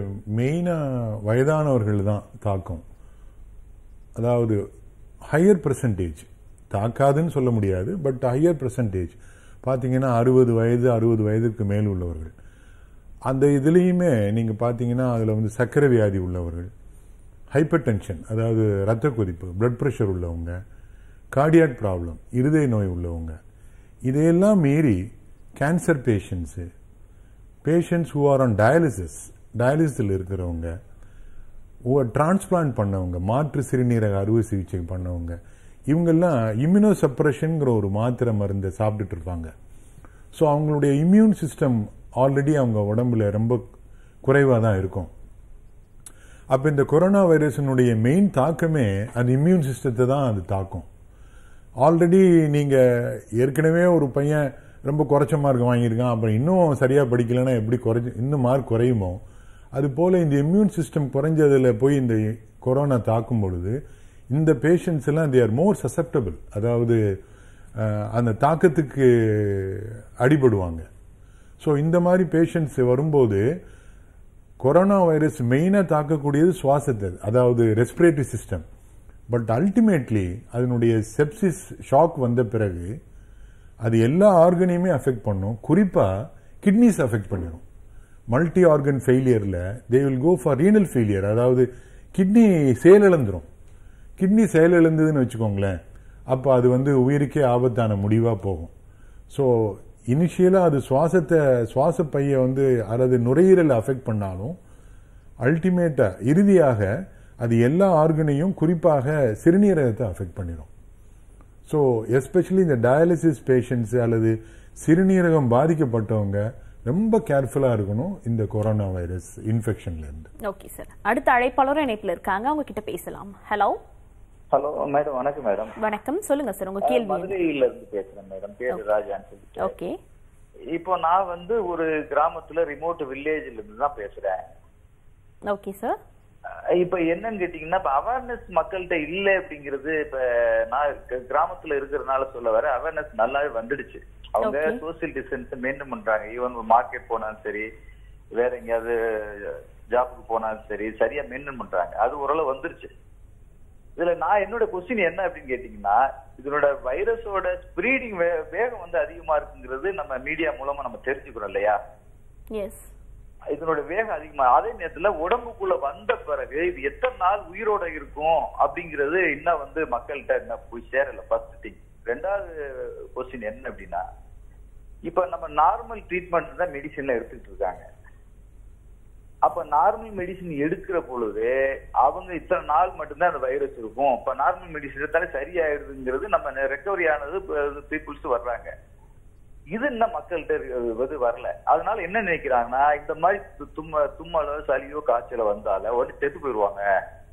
மெயினாக வயதானவர்கள் தான் தாக்கும் அதாவது ஹையர் பெர்சன்டேஜ் தாக்காதுன்னு சொல்ல முடியாது பட் ஹையர் பெர்சன்டேஜ் பார்த்தீங்கன்னா அறுபது வயது அறுபது வயதுக்கு மேல் உள்ளவர்கள் அந்த இதுலேயுமே நீங்கள் பார்த்தீங்கன்னா அதில் வந்து சர்க்கரை வியாதி உள்ளவர்கள் ஹைப்பர் டென்ஷன் அதாவது ரத்த கொதிப்பு பிளட் ப்ரெஷர் உள்ளவங்க கார்டியாக் ப்ராப்ளம் இருதய நோய் உள்ளவங்க இதையெல்லாம் மீறி cancer patients patients who are on dialysis டயாலிசிஸில் இருக்கிறவங்க டிரான்ஸ்பிளான்ட் பண்ணவங்க மாற்று சிறுநீரக அறுவை சிகிச்சை பண்ணவங்க இவங்கெல்லாம் இம்யூனோ சப்ரஷன்ங்கிற ஒரு மாத்திரை மருந்தை சாப்பிட்டுட்டு இருப்பாங்க ஸோ அவங்களுடைய இம்யூன் சிஸ்டம் ஆல்ரெடி அவங்க உடம்புல ரொம்ப குறைவாக தான் இருக்கும் அப்போ இந்த கொரோனா வைரஸினுடைய மெயின் தாக்கமே அந்த இம்யூன் சிஸ்டத்தை தான் அது தாக்கும் ஆல்ரெடி நீங்கள் ஏற்கனவே ஒரு பையன் ரொம்ப குறைச்ச மார்க் வாங்கியிருக்கான் அப்புறம் இன்னும் சரியாக படிக்கலைன்னா எப்படி குறைஞ்சு இன்னும் மார்க் குறையுமோ அது போல இந்த இம்யூன் சிஸ்டம் குறைஞ்சதில் போய் இந்த கொரோனா தாக்கும் பொழுது இந்த பேஷண்ட்ஸ் எல்லாம் தே ஆர் மோர் சசப்டபிள் அதாவது அஹ், அந்த தாக்கத்துக்கு அடிபடுவாங்க ஸோ இந்த மாதிரி பேஷண்ட்ஸ் வரும்போது கொரோனா வைரஸ் மெயினாக தாக்கக்கூடியது சுவாசத்தை அதாவது ரெஸ்பிரேட்டரி சிஸ்டம் பட் அல்டிமேட்லி அதனுடைய செப்சிஸ் ஷாக் வந்த பிறகு அது எல்லா ஆர்கனையுமே அஃபெக்ட் பண்ணும் குறிப்பாக கிட்னிஸ் அஃபெக்ட் பண்ணிடும் மல்டி ஆர்கன் ஃபெயிலியரில் they will go for renal failure அதாவது கிட்னி செயலிழந்துரும் கிட்னி செயலிழந்ததுன்னு வச்சுக்கோங்களேன் அப்போ அது வந்து உயிருக்கே ஆபத்தான முடிவாக போகும் ஸோ இனிஷியலாக அது சுவாசத்தை சுவாச பையை வந்து அல்லது நுரையீரலை அஃபெக்ட் பண்ணாலும் அல்டிமேட்டாக இறுதியாக அது எல்லா ஆர்கனையும் குறிப்பாக சிறுநீரகத்தை அஃபெக்ட் பண்ணிடும் ஸோ எஸ்பெஷலி இந்த டயாலிசிஸ் பேஷண்ட்ஸ் அல்லது சிறுநீரகம் பாதிக்கப்பட்டவங்க ரொம்ப கேர்ஃபுல்லாக இருக்கணும் இந்த கொரோனா வைரஸ் இன்ஃபெக்ஷன்ல இருந்து ஓகே சார் அடுத்த அழைப்பாளரும் இணைப்புல இருக்காங்க அவங்க கிட்ட பேசலாம் ஹலோ ஹலோ மேடம் வணக்கம் மேடம் வணக்கம் சொல்லுங்க சார் உங்க கேள்வி என்ன? மதுரையில இருந்து பேசுறேன் மேடம் பேரு ராஜான்னு சொல்லிட்டு ஓகே இப்போ நான் வந்து ஒரு கிராமத்துல ரிமோட் வில்லேஜ்ல இருந்து தான் பேசுறேன் ஓகே சார் அஹ் இப்ப என்னன்னு கேட்டீங்கன்னா இப்ப அவேர்னஸ் மக்கள்கிட்ட இல்ல அப்படிங்கிறது இப்ப நான் க- கிராமத்துல இருக்கிறதுனால சொல்ல வர அவேர்னஸ் நல்லாவே வந்துடுச்சு அவங்க Okay. சோசியல் டிஸ்டன்ஸ் மெயின்டைன் பண்றாங்க ஈவன் மார்க்கெட் போனாலும் சரி வேற எங்கேயாவது ஜாப்புக்கு போனாலும் சரி சரியா மெயின்டைன் பண்றாங்க அது ஓரளவு வந்துருச்சு இதுல நான் என்னோட கொஸ்டின் என்ன அப்படின்னு கேட்டீங்கன்னா இதனோட வைரஸோட ஸ்ப்ரீடிங் வேகம் வந்து அதிகமா இருக்குங்கிறது நம்ம மீடியா மூலமா நம்ம தெரிஞ்சுக்கிறோம் இல்லையா எஸ் இதனுடைய வேகம் அதிகமா அதே நேரத்துல உடம்புக்குள்ள வந்த பிறகு இது எத்தனை நாள் உயிரோட இருக்கும் அப்படிங்கிறது இன்னும் வந்து மக்கள்கிட்ட என்ன போய் சேரல ஃபர்ஸ்ட் திங் ரெண்டாவது கொஸ்டின் என்ன அப்படின்னா இப்ப நம்ம நார்மல் ட்ரீட்மெண்ட் தான் மெடிசன்ல எடுத்துட்டு இருக்காங்க அப்ப நார்மல் மெடிசின் எடுக்கிற பொழுது அவங்க இத்தனை நாள் மட்டும்தான் அந்த வைரஸ் இருக்கும் இப்ப நார்மல் மெடிசின் எடுத்தாலே சரியாயிடுதுங்கிறது நம்ம ரெக்கவரி ஆனது பீப்புள்ஸ் வர்றாங்க இது இன்னும் மக்கள்கிட்ட இரு- இது வரல அதனால என்ன நினைக்கிறாங்கன்னா இந்த மாதிரி து- தும்ம தும்மலோ சளியோ காய்ச்சலோ வந்தால உடனே செத்து போயிடுவாங்க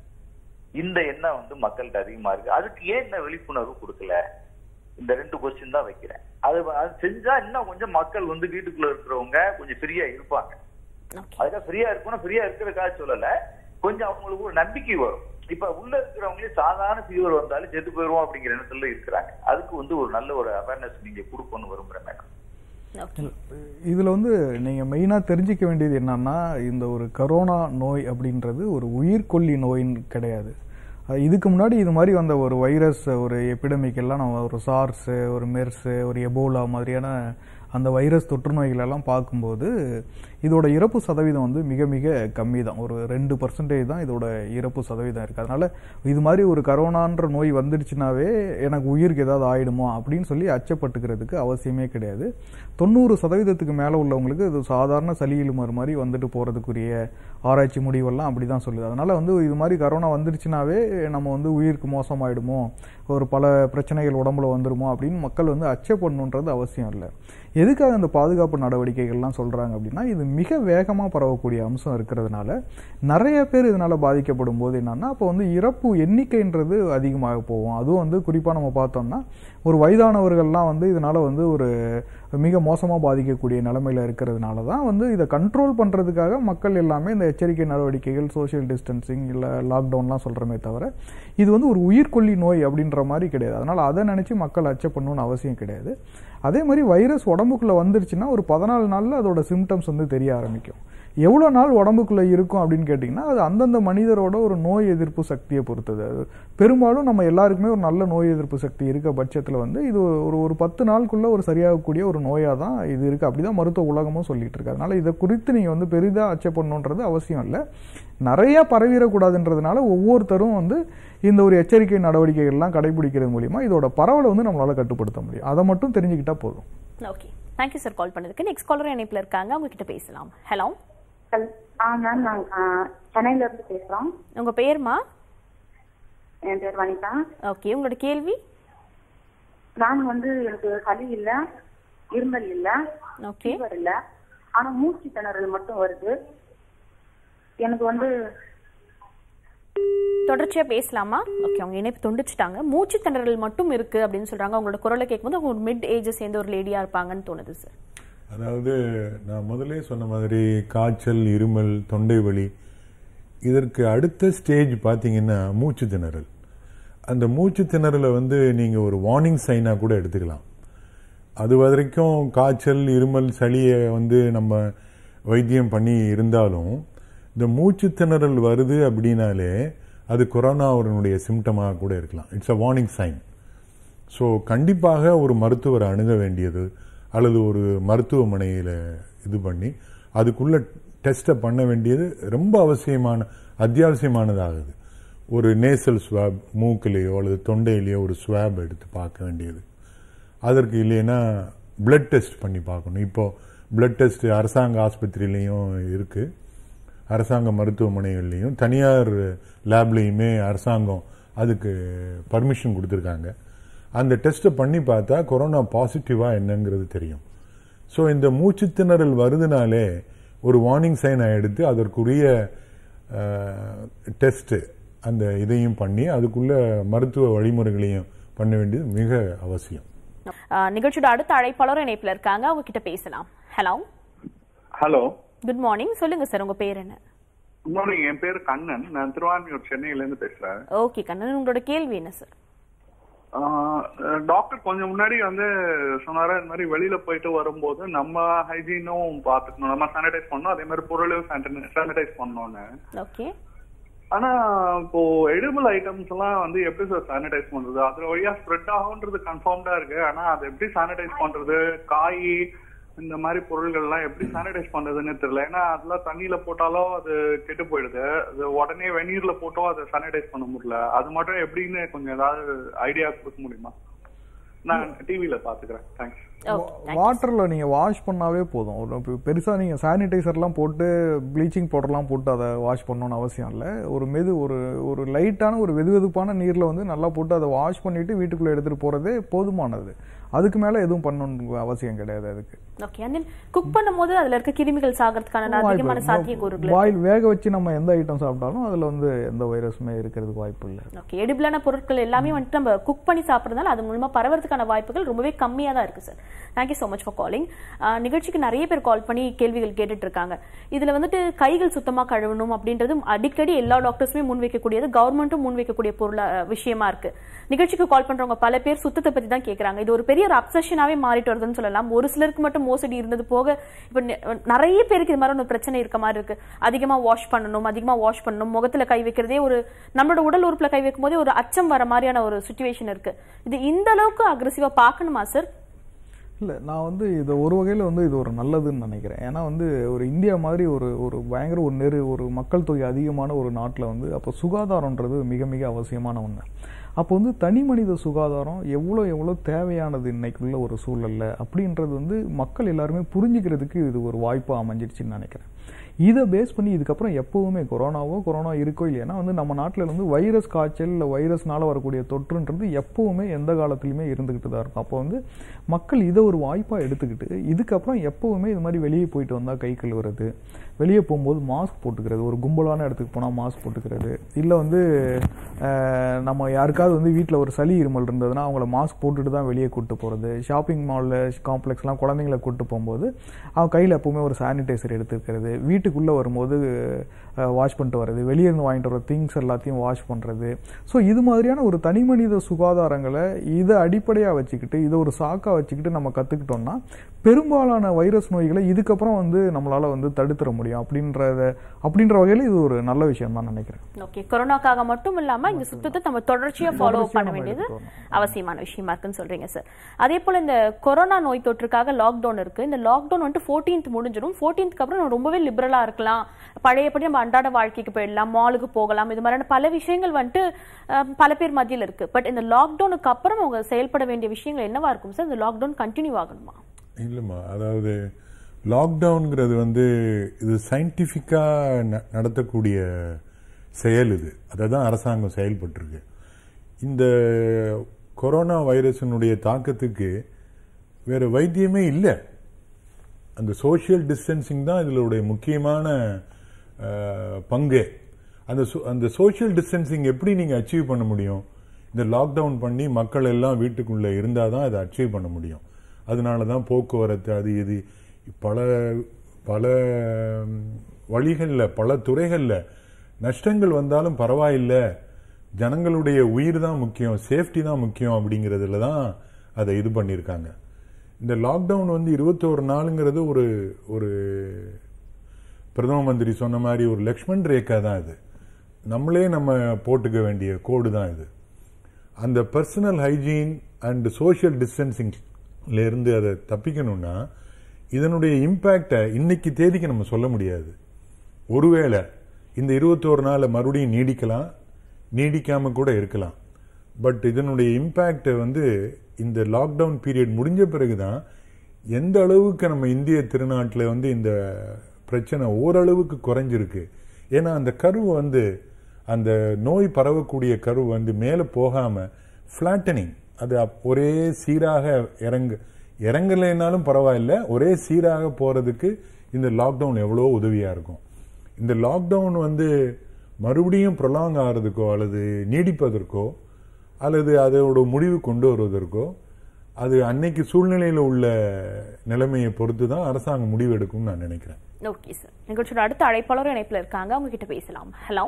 இந்த எண்ணம் வந்து மக்கள்கிட்ட அதிகமா இருக்கு அதுக்கு ஏன் இந்த விழிப்புணர்வு கொடுக்கல இந்த ரெண்டு கொஸ்டின் தான் வைக்கிறேன் அது அது செஞ்சா இன்னும் கொஞ்சம் மக்கள் வந்து வீட்டுக்குள்ள இருக்கிறவங்க கொஞ்சம் ஃப்ரீயா இருப்பாங்க ஓகே அதுக்காக ஃப்ரீயா இருக்கணும் ஃப்ரீயா இருக்கிறதுக்காக சொல்லல கொஞ்சம் அவங்களுக்கு ஒரு நம்பிக்கை வரும் இப்ப உள்ள இருக்கிறவங்களே சாதாரண ஃபீவர் வந்தாலும் செத்து போயிடுவோம் அப்படிங்கிற எண்ணத்துல இருக்கிறாங்க அதுக்கு வந்து ஒரு நல்ல ஒரு அவேர்னஸ் நீங்க கொடுக்கணும்னு விரும்புறேன் மேடம் ஓகே இதில் வந்து நீங்கள் மெயினாக தெரிஞ்சிக்க வேண்டியது என்னன்னா இந்த ஒரு கரோனா நோய் அப்படின்றது ஒரு உயிர்கொல்லி நோயின்னு கிடையாது அஹ் இதுக்கு முன்னாடி இது மாதிரி வந்த ஒரு வைரஸ் ஒரு எபிடமிக் எல்லாம் நம்ம ஒரு சார்ஸு ஒரு மெர்ஸு ஒரு எபோலா மாதிரியான அந்த வைரஸ் தொற்று நோய்கள் எல்லாம் பார்க்கும்போது இதோட இறப்பு சதவீதம் வந்து மிக மிக கம்மி தான் ஒரு ரெண்டு பர்சன்டேஜ் தான் இதோட இறப்பு சதவீதம் இருக்குது அதனால இது மாதிரி ஒரு கரோனான்ற நோய் வந்துடுச்சுனாவே எனக்கு உயிருக்கு ஏதாவது ஆயிடுமோ அப்படின்னு சொல்லி அச்சப்பட்டுக்கிறதுக்கு அவசியமே கிடையாது தொண்ணூறு சதவீதத்துக்கு மேலே உள்ளவங்களுக்கு இது சாதாரண சளி இருமல் மாதிரி வந்துட்டு போகிறதுக்குரிய ஆராய்ச்சி முடிவெல்லாம் அப்படி தான் சொல்லுது அதனால வந்து இது மாதிரி கரோனா வந்துடுச்சுனாவே நம்ம வந்து உயிருக்கு மோசமாயிடுமோ ஒரு பல பிரச்சனைகள் உடம்புல வந்துருமோ அப்படின்னு மக்கள் வந்து அச்சப்படணுன்றது அவசியம் இல்லை எதுக்காக இந்த பாதுகாப்பு நடவடிக்கைகள்லாம் சொல்றாங்க அப்படின்னா இது மிக வேகமா பரவக்கூடிய அம்சம் இருக்கிறதுனால நிறைய பேர் இதனால பாதிக்கப்படும் போது என்னன்னா அப்போ வந்து இறப்பு எண்ணிக்கைன்றது அதிகமாக போகும் அதுவும் வந்து குறிப்பா நம்ம பார்த்தோம்னா ஒரு வயதானவர்கள்லாம் வந்து இதனால வந்து ஒரு மிக மோசமா பாதிக்கக்கூடிய நிலைமையில இருக்கிறதுனால தான் வந்து இதை கண்ட்ரோல் பண்றதுக்காக மக்கள் எல்லாமே இந்த எச்சரிக்கை நடவடிக்கைகள் சோஷியல் டிஸ்டன்சிங் இல்ல லாக்டவுன்லாம் சொல்றமே தவிர இது வந்து ஒரு உயிர்கொல்லி நோய் அப்படின்ற மாதிரி கிடையாது அதனால அதை நினைச்சு மக்கள் அச்சப்படணும்னு அவசியம் கிடையாது அதே மாதிரி வைரஸ் உடம்புக்குள்ள வந்துருச்சுன்னா ஒரு பதினாலு நாள்ல அதோட சிம்டம்ஸ் வந்து தெரிய ஆரம்பிக்கும் எவ்வளோ நாள் உடம்புக்குள்ள இருக்கும் அப்படின்னு கேட்டிங்கன்னா அது அந்தந்த மனிதரோட ஒரு நோய் எதிர்ப்பு சக்தியை பொறுத்தது அது பெரும்பாலும் நம்ம எல்லாருக்குமே ஒரு நல்ல நோய் எதிர்ப்பு சக்தி இருக்க பட்சத்தில் வந்து இது ஒரு ஒரு பத்து நாளுக்குள்ள ஒரு சரியாகக்கூடிய ஒரு நோயாக தான் இது இருக்கு அப்படிதான் மருத்துவ உலகமும் சொல்லிட்டு இருக்கு அதனால இதை குறித்து நீங்கள் வந்து பெரிதாக அச்சப்படணுன்றது அவசியம் இல்லை நிறைய பரவிடக்கூடாதுன்றதுனால ஒவ்வொருத்தரும் வந்து இந்த ஒரு எச்சரிக்கை நடவடிக்கைகள்லாம் கடைபிடிக்கிறது மூலியமா இதோட பரவலை வந்து நம்மளால கட்டுப்படுத்த முடியும் அதை மட்டும் தெரிஞ்சுக்கிட்டா போதும் ஓகே தேங்க்யூ சார் கால் பண்ணதுக்கு நெக்ஸ்ட் காலர் இணைப்புல இருக்காங்க அவங்க கிட்ட பேசலாம் ஹலோ ஆ மேம் நாங்க ஆ, சென்னையில இருந்து பேசுறோம் உங்க பேர்மா என் பேர் வனிதா ஓகே உங்களோட கேள்வி நான் வந்து எனக்கு சளி இல்ல இருமல் இல்ல ஓகே ஃபீவர் இல்ல ஆனா மூச்சு திணறல் மட்டும் வருது எனக்கு வந்து தொடர்ச்சியா பேசலாமா ஓகே அவங்க இணைப்பு துண்டிச்சிட்டாங்க மூச்சு திணறல் மட்டும் இருக்கு அப்படின்னு சொல்றாங்க அவங்களோட குரலை கேட்கும்போது அவங்க ஒரு மிட் ஏஜ் சேர்ந்த ஒரு லேடியா இருப்பாங்கன்னு தோணுது சார் அதாவது நான் முதலே சொன்ன மாதிரி காய்ச்சல் இருமல் தொண்டை வலி இதற்கு அடுத்த ஸ்டேஜ் பார்த்தீங்கன்னா மூச்சு திணறல் அந்த மூச்சு திணறலை வந்து நீங்கள் ஒரு வார்னிங் சைனாக கூட எடுத்துக்கலாம் அது வரைக்கும் காய்ச்சல் இருமல் சளியை வந்து நம்ம வைத்தியம் பண்ணி இருந்தாலும் இந்த மூச்சு திணறல் வருது அப்படின்னாலே அது கொரோனாவுடைய சிம்டமாக கூட இருக்கலாம் it's a warning sign so கண்டிப்பாக ஒரு மருத்துவரை அணுக வேண்டியது அல்லது ஒரு மருத்துவமனையில் இது பண்ணி அதுக்குள்ள டெஸ்ட்டை பண்ண வேண்டியது ரொம்ப அவசியமான அத்தியாவசியமானதாகுது ஒரு நேசல் ஸ்வாப் மூக்கிலேயோ அல்லது தொண்டையிலேயோ ஒரு ஸ்வாப் எடுத்து பார்க்க வேண்டியது அதற்கு இல்லைன்னா பிளட் டெஸ்ட் பண்ணி பார்க்கணும் இப்போ பிளட் டெஸ்ட் அரசாங்க ஆஸ்பத்திரியிலையும் இருக்கு அரசாங்க மருத்துவமனைகள்லையும் தனியார் லேப்லையுமே அரசாங்கம் அதுக்கு பர்மிஷன் கொடுத்துருக்காங்க அந்த டெஸ்ட்டை பண்ணி பார்த்தா கொரோனா பாசிட்டிவா என்னங்கிறது தெரியும் ஸோ இந்த மூச்சு திணறல் வருதுனாலே ஒரு வார்னிங் சைனை எடுத்து அதற்குரிய டெஸ்ட் அந்த இதையும் பண்ணி அதுக்குள்ள மருத்துவ வழிமுறைகளையும் பண்ண வேண்டியது மிக அவசியம் ஆஹ் நிகழ்ச்சியோட அடுத்த அழைப்பாளர் இணைப்புல இருக்காங்க அவங்க கிட்ட பேசலாம் ஹலோ ஹலோ குட் மார்னிங் சொல்லுங்க சார் உங்க பேர் என்ன குட் மார்னிங் என் பேர் கண்ணன் நான் திருவான்மியூர் சென்னையில இருந்து பேசுறேன் ஓகே கண்ணன் உங்களோட கேள்வி என்ன சார் ஆஹ் டாக்டர் கொஞ்சம் முன்னாடி வந்து சொன்னாரு இந்த மாதிரி வெளியில போயிட்டு வரும்போது நம்ம ஹைஜீனும் பாத்துக்கணும் நம்ம சானிடைஸ் பண்ணணும் அதே மாதிரி பொருளையும் சானிடைஸ் பண்ணணும்னு ஓகே ஆனா இப்போ எடிபிள் ஐட்டம்ஸ் எல்லாம் வந்து எப்படி சார் சானிடைஸ் பண்றது அது வழியா ஸ்ப்ரெட் ஆகுன்றது கன்ஃபார்ம்டா இருக்கு ஆனா அது எப்படி சானிடைஸ் பண்றது காய் இந்த மாதிரி பொருள்கள் எல்லாம் எப்படி சானிடைஸ் பண்றதுன்னு தெரியல ஏன்னா அதெல்லாம் தண்ணியில போட்டாலும் அது கெட்டு போயிடுது அது உடனே வெந்நீர்ல போட்டும் அதை சானிடைஸ் பண்ண முடியல அது மட்டும் எப்படின்னு கொஞ்சம் ஏதாவது ஐடியா கொடுக்க முடியுமா நான் டிவில பாத்துக்கிறேன் தேங்க்ஸ் வாட்டர்ல நீங்க வாஷ் பண்ணாவே போதும் ஒரு பெ- பெருசா நீங்க சானிடைசர்லாம் போட்டு ப்ளீச்சிங் பவுடர்லாம் போட்டு அதை வாஷ் பண்ணணும்னு அவசியம் இல்லை ஒரு மெது ஒரு ஒரு லைட்டான ஒரு வெதுவெதுப்பான நீர்ல வந்து நல்லா போட்டு அதை வாஷ் பண்ணிட்டு வீட்டுக்குள்ள எடுத்துட்டு போறதே போதுமானது அதுக்கு மேல எதுவும் பண்ணணும்னு அவசியம் கிடையாது அதுக்கு ஓகே அண்ட் தென் குக் பண்ணும்போது அதுல இருக்க கிருமிகள் சாகிறதுக்கான அதிகமான சாத்தியக்கூறுகள் பாயில் வேக வச்சு நம்ம எந்த ஐட்டம் சாப்பிட்டாலும் அதுல வந்து எந்த வைரஸுமே இருக்கிறதுக்கு வாய்ப்பு இல்லை ஓகே எடிபிளான பொருட்கள் எல்லாமே வந்துட்டு நம்ம குக் பண்ணி சாப்பிட்றதுனால அது மூலமா பரவறதுக்கான வாய்ப்புகள் ரொம்பவே கம்மியா தான் இருக்கு sir thank you so much for calling நிகழ்ச்சிக்கு நிறைய பேர் கால் பண்ணி கேள்விகள் கேட்டுட்டு இருக்காங்க இதுல வந்துட்டு கைகள் சுத்தமா கழுவணும் அப்படின்றது அடிக்கடி எல்லா டாக்டர்ஸுமே முன்வைக்கக்கூடியது கவர்மெண்ட்டும் முன்வைக்கக்கூடிய பொருளா அஹ், விஷயமா இருக்கு நிகழ்ச்சிக்கு கால் பண்றவங்க பல பேர் சுத்தத்தை பத்தி தான் கேக்குறாங்க இது ஒரு பெரிய ஒரு அப்சஷனாவே மாறிட்டு வருதுன்னு சொல்லலாம் ஒரு சிலருக்கு மட்டும் மோசடி இருந்தது போக இப்ப நெ- நிறைய பேருக்கு இது மாதிரி ஒரு பிரச்சனை இருக்க மாதிரி இருக்கு அதிகமா வாஷ் பண்ணணும் அதிகமா வாஷ் பண்ணணும் முகத்துல கை வைக்கிறதே ஒரு நம்மளோட உடல் உறுப்புல கை வைக்கும் போதே ஒரு அச்சம் வர மாதிரியான ஒரு சுச்சுவேஷன் இருக்கு இது இந்த அளவுக்கு அக்ரெசிவா பார்க்கணுமா சார் இல்லை நான் வந்து இது ஒரு வகையில் வந்து இது ஒரு நல்லதுன்னு நினைக்கிறேன் ஏன்னா வந்து ஒரு இந்தியா மாதிரி ஒரு ஒரு பயங்கர ஒரு நெரு ஒரு மக்கள் தொகை அதிகமான ஒரு நாட்டில் வந்து அப்போ சுகாதாரம்ன்றது மிக மிக அவசியமான ஒன்று அப்போ வந்து தனி மனித சுகாதாரம் எவ்வளோ எவ்வளோ தேவையானது இன்னைக்குள்ள ஒரு சூழல்ல அப்படின்றது வந்து மக்கள் எல்லாருமே புரிஞ்சுக்கிறதுக்கு இது ஒரு வாய்ப்பாக அமைஞ்சிருச்சுன்னு நினைக்கிறேன் இதை பேஸ் பண்ணி இதுக்கப்புறம் எப்பவுமே கொரோனாவோ கொரோனா இருக்கோ இல்லையா வந்து நம்ம நாட்டில் வந்து வைரஸ் காய்ச்சல் இல்லை வைரஸ்னால வரக்கூடிய தொற்றுன்றது எப்பவுமே எந்த காலத்துலையுமே இருந்துக்கிட்டு தான் இருக்கும் அப்போ வந்து மக்கள் இதை ஒரு வாய்ப்பாக எடுத்துக்கிட்டு இதுக்கப்புறம் எப்பவுமே இது மாதிரி வெளியே போயிட்டு வந்தால் கை கழுவுறது வெளியே போகும்போது மாஸ்க் போட்டுக்கிறது ஒரு கும்பலான இடத்துக்கு போனால் மாஸ்க் போட்டுக்கிறது இல்லை வந்து அஹ், நம்ம யாருக்காவது வந்து வீட்டில் ஒரு சளி இருமல் இருந்ததுன்னா அவங்கள மாஸ்க் போட்டுட்டு தான் வெளியே கூட்டு போகிறது ஷாப்பிங் மாலில் காம்ப்ளெக்ஸ்லாம் குழந்தைங்கள கூட்டு போகும்போது அவங்க கையில் எப்பவுமே ஒரு சானிடைசர் எடுத்துக்கிறது வீட்டுக்குள்ளே வரும்போது வாஷ் பண்ணிட்டு வர்றது வெளியே இருந்து வாங்கிட்டு வர திங்ஸ் எல்லாத்தையும் வாஷ் பண்ணுறது ஸோ இது மாதிரியான ஒரு தனி மனித சுகாதாரங்களை இதை அடிப்படையாக வச்சுக்கிட்டு இதை ஒரு சாக்கா வச்சுக்கிட்டு நம்ம கற்றுக்கிட்டோம்னா பெரும்பாலான வைரஸ் நோய்களை இதுக்கப்புறம் வந்து நம்மளால வந்து தடுத்துட முடியும் அப்படின்றத அப்படின்ற வகையில் இது ஒரு நல்ல விஷயம் தான் நினைக்கிறேன் ஓகே கொரோனாக்காக மட்டும் இல்லாம இந்த சுத்தத்தை நம்ம தொடர்ச்சியா ஃபாலோ தொடர்ச்சியா பண்ண நம்ம வேண்டியது எடுத்துட்டு அவசியமான விஷயமா இருக்குன்னு சொல்றீங்க சார் அதே போல இந்த கொரோனா நோய் தொற்றுக்காக லாக்டவுன் இருக்கு இந்த லாக்டவுன் வந்துட்டு 14th முடிஞ்சிடும் 14th அப்புறம் நம்ம ரொம்பவே லிபரலா இருக்கலாம் பழையபடி நம்ம அன்றாட வாழ்க்கைக்கு போயிடலாம் மாலுக்கு போகலாம் இது மாதிரியான பல விஷயங்கள் வந்துட்டு அஹ், பல பேர் மத்தியில் இருக்கு பட் இந்த லாக்டவுனுக்கு அப்புறம் அவங்க செயல்பட வேண்டிய விஷயங்கள் என்னவா இருக்கும் சார் இந்த லாக்டவுன் கண்டினியூ ஆகணுமா இல்லைம்மா அதாவது லாக்டவுன்ங்கிறது வந்து இது சயின்டிஃபிக்காக நடத்தக்கூடிய செயல் இது அதை தான் அரசாங்கம் செயல்பட்டிருக்கு இந்த கொரோனா வைரஸினுடைய தாக்கத்துக்கு வேற வைத்தியமே இல்லை அந்த சோஷியல் டிஸ்டன்சிங் தான் இதனுடைய முக்கியமான அஹ், பங்கு அந்த so- அந்த சோஷியல் டிஸ்டன்சிங் எப்படி நீங்க அச்சீவ் பண்ண முடியும் இந்த லாக்டவுன் பண்ணி மக்கள் எல்லாம் வீட்டுக்குள்ள இருந்தால் தான் அதை அச்சீவ் பண்ண முடியும் அதனால தான் போக்குவரத்து அது இது பல பல வழிகளில் பல துறைகளில் நஷ்டங்கள் வந்தாலும் பரவாயில்லை ஜனங்களுடைய உயிர் தான் முக்கியம் சேஃப்டி தான் முக்கியம் அப்படிங்கிறதுல தான் அதை இது பண்ணியிருக்காங்க இந்த லாக்டவுன் வந்து இருபத்தோரு நாளுங்கிறது ஒரு ஒரு பிரதம மந்திரி சொன்ன மாதிரி ஒரு லக்ஷ்மண் ரேகா தான் இது நம்மளே நம்ம போட்டுக்க வேண்டிய கோடு தான் இது அந்த பர்சனல் ஹைஜீன் அண்ட் சோஷியல் டிஸ்டன்சிங்ல இருந்து அதை தப்பிக்கணும்னா இதனுடைய இம்பேக்டை இன்னைக்கு தேதிக்கு நம்ம சொல்ல முடியாது ஒருவேளை இந்த இருபத்தோரு நாளை மறுபடியும் நீடிக்கலாம் நீடிக்காம கூட இருக்கலாம் பட் இதனுடைய இம்பேக்ட் வந்து இந்த லாக்டவுன் பீரியட் முடிஞ்ச பிறகுதான் எந்த அளவுக்கு நம்ம இந்திய திருநாட்டில் வந்து இந்த பிரச்சனை ஓரளவுக்கு குறைஞ்சிருக்கு ஏன்னா அந்த கருவு வந்து அந்த நோய் பரவக்கூடிய கரு வந்து மேலே போகாம ஃபிளாட்டனிங் அது அப்- ஒரே சீராக இறங்கு இறங்கலைனாலும் பரவாயில்ல ஒரே சீராக போறதுக்கு இந்த லாக்டவுன் எவ்வளோ உதவியா இருக்கும் இந்த லாக்டவுன் வந்து மறுபடியும் ப்ரொலாங் ஆகிறதுக்கோ அல்லது நீடிப்பதற்கோ அல்லது அதோட முடிவு கொண்டு வருவதற்கோ அது அன்னைக்கு சூழ்நிலையில் உள்ள நிலைமையை பொறுத்து தான் அரசாங்கம் முடிவு எடுக்கும்னு நான் நினைக்கிறேன் ஓகே சார் நிகழ்ச்சியோட அடுத்த அழைப்பாளர் இணைப்புல இருக்காங்க அவங்க கிட்ட பேசலாம் ஹலோ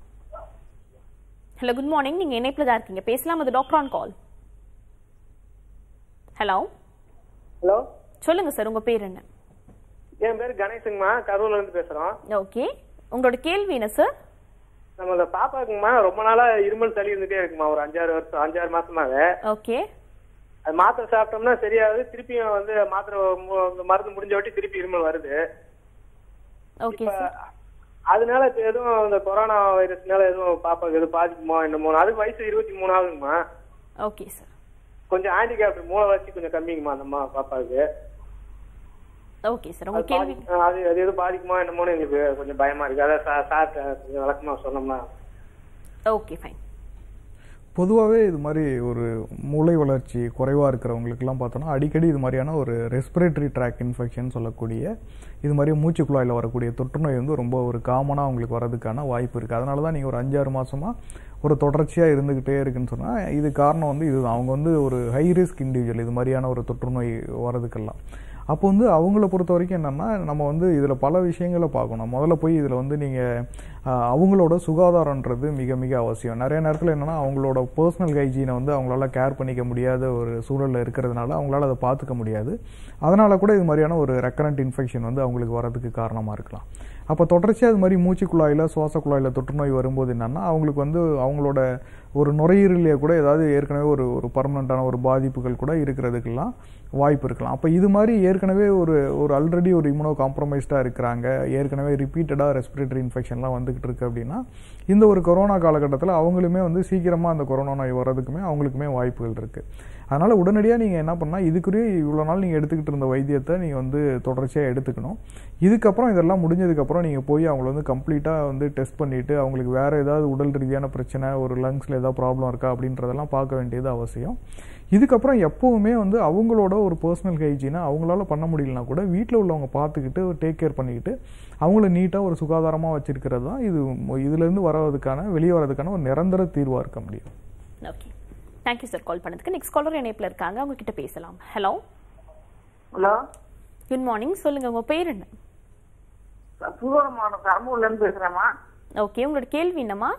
ஹலோ குட் மார்னிங் நீங்க இணைப்புல தான் இருக்கீங்க பேசலாம் அது doctor on call hello hello சொல்லுங்க சார் உங்க பேர் என்ன என் பேர் கணேசுங்கம்மா கரூர்ல இருந்து பேசுறோம் ஓகே உங்களோட கேள்வி என்ன சார் நம்மளோட பாப்பாக்குங்கம்மா ரொம்ப நாளா இருமல் சளி இருந்துட்டே இருக்குமா ஒரு அஞ்சாறு வருஷம் அஞ்சாறு மாசமாவே ஓகே அது மாத்திரை சாப்பிட்டோம்னா சரியாகுது திருப்பியும் வந்து மாத்திரை மு- இந்த மருந்து முடிஞ்ச வாட்டி திருப்பி இருமல் வருது ஓகே இப்ப சார் அதனால இப்ப எதுவும் இந்த கொரோனா வைரஸ்னால எதுவும் பாப்பாக்கு எதுவும் பாதிக்குமா என்னமோ அதுக்கு வயசு இருபத்தி மூணு ஆகுங்கம்மா ஓகே சார் கொஞ்சம் ஹேண்டிகேப் மூளை வளர்ச்சி கொஞ்சம் கம்மிங்கம்மா அந்த அம்மா பாப்பாவுக்கு ஓகே சார் உங்க அது கேள்வி பாதி- அது அது எதுவும் பாதிக்குமா என்னமோன்னு எங்களுக்கு கொஞ்சம் பயமா இருக்கு அதான் சார் சார் கொஞ்சம் விளக்கமா சொன்னோம்னா ஓகே ஃபைன் பொதுவாகவே இது மாதிரி ஒரு மூளை வளர்ச்சி குறைவாக இருக்கிறவங்களுக்குலாம் பார்த்தோன்னா அடிக்கடி இது மாதிரியான ஒரு ரெஸ்பிரேட்டரி ட்ராக் இன்ஃபெக்ஷன் சொல்லக்கூடிய இது மாதிரி மூச்சு குழாயில் வரக்கூடிய தொற்றுநோய் வந்து ரொம்ப ஒரு காமனாக அவங்களுக்கு வரதுக்கான வாய்ப்பு இருக்குது அதனால தான் நீங்கள் ஒரு அஞ்சாறு மாசமா ஒரு தொடர்ச்சியாக இருந்துக்கிட்டே இருக்குன்னு சொன்னால் இது காரணம் வந்து இதுதான் அவங்க வந்து ஒரு ஹை ரிஸ்க் இண்டிவிஜுவல் இது மாதிரியான ஒரு தொற்றுநோய் வரதுக்கெல்லாம் அப்போ வந்து அவங்கள பொறுத்த வரைக்கும் என்னென்னா நம்ம வந்து இதில் பல விஷயங்களை பார்க்கணும் முதல்ல போய் இதில் வந்து நீங்கள் அவங்களோட சுகாதாரன்றது மிக மிக அவசியம் நிறைய நேரத்தில் என்னென்னா அவங்களோட பர்சனல் ஹைஜீனை வந்து அவங்களால கேர் பண்ணிக்க முடியாத ஒரு சூழலில் இருக்கிறதுனால அவங்களால அதை பார்த்துக்க முடியாது அதனால கூட இது மாதிரியான ஒரு ரெக்கரண்ட் இன்ஃபெக்ஷன் வந்து அவங்களுக்கு வரதுக்கு காரணமாக இருக்கலாம் அப்போ தொடர்ச்சியாக இது மாதிரி மூச்சு குழாயில் சுவாச குழாயில் தொற்றுநோய் வரும்போது என்னென்னா அவங்களுக்கு வந்து அவங்களோட ஒரு நுரையீரலே கூட ஏதாவது ஏற்கனவே ஒரு ஒரு பர்மனண்ட்டான ஒரு பாதிப்புகள் கூட இருக்கிறதுக்கெல்லாம் வாய்ப்பு இருக்கலாம் அப்போ இது மாதிரி ஏற்கனவே ஒரு ஒரு ஆல்ரெடி ஒரு இம்யூனோ காம்ப்ரமைஸ்டாக இருக்கிறாங்க ஏற்கனவே ரிப்பீட்டடாக ரெஸ்பிரேட்டரி இன்ஃபெக்ஷன்லாம் வந்துகிட்டு இருக்கு அப்படின்னா இந்த ஒரு கொரோனா காலகட்டத்தில் அவங்களுமே வந்து சீக்கிரமாக அந்த கொரோனா நோய் வர்றதுக்குமே அவங்களுக்குமே வாய்ப்புகள் இருக்குது அதனால் உடனடியாக நீங்கள் என்ன பண்ணால் இதுக்குரிய இவ்வளோ நாள் நீங்கள் எடுத்துக்கிட்டு இருந்த வைத்தியத்தை நீங்கள் வந்து தொடர்ச்சியாக எடுத்துக்கணும் இதுக்கப்புறம் இதெல்லாம் முடிஞ்சதுக்கப்புறம் நீங்கள் போய் அவங்கள வந்து கம்ப்ளீட்டாக வந்து டெஸ்ட் பண்ணிவிட்டு அவங்களுக்கு வேறு ஏதாவது உடல் ரீதியான பிரச்சனை ஒரு லங்ஸில் ஏதாவது ப்ராப்ளம் இருக்கா அப்படின்றதெல்லாம் பார்க்க வேண்டியது அவசியம் இதுக்கப்புறம் எப்போவுமே வந்து அவங்களோட ஒரு பர்சனல் ஹைஜீனை அவங்களால பண்ண முடியலனா கூட வீட்டில் உள்ளவங்க பார்த்துக்கிட்டு டேக் கேர் பண்ணிக்கிட்டு அவங்கள நீட்டாக ஒரு சுகாதாரமாக வச்சிருக்கிறது தான் இது இதுலேருந்து வரதுக்கான வெளியே வரதுக்கான ஒரு நிரந்தர தீர்வாக இருக்க முடியும் ஓகே தேங்க்யூ சார் கால் பண்ணதுக்கு நெக்ஸ்ட் காலர் இணைப்பில் இருக்காங்க அவங்க கிட்ட பேசலாம் ஹலோ ஹலோ குட் மார்னிங் சொல்லுங்க உங்க பேர் என்ன புதுவரம் மாவட்டம் கரம்பூர்ல இருந்து பேசுறேம்மா ஓகே உங்களோட கேள்வி என்னம்மா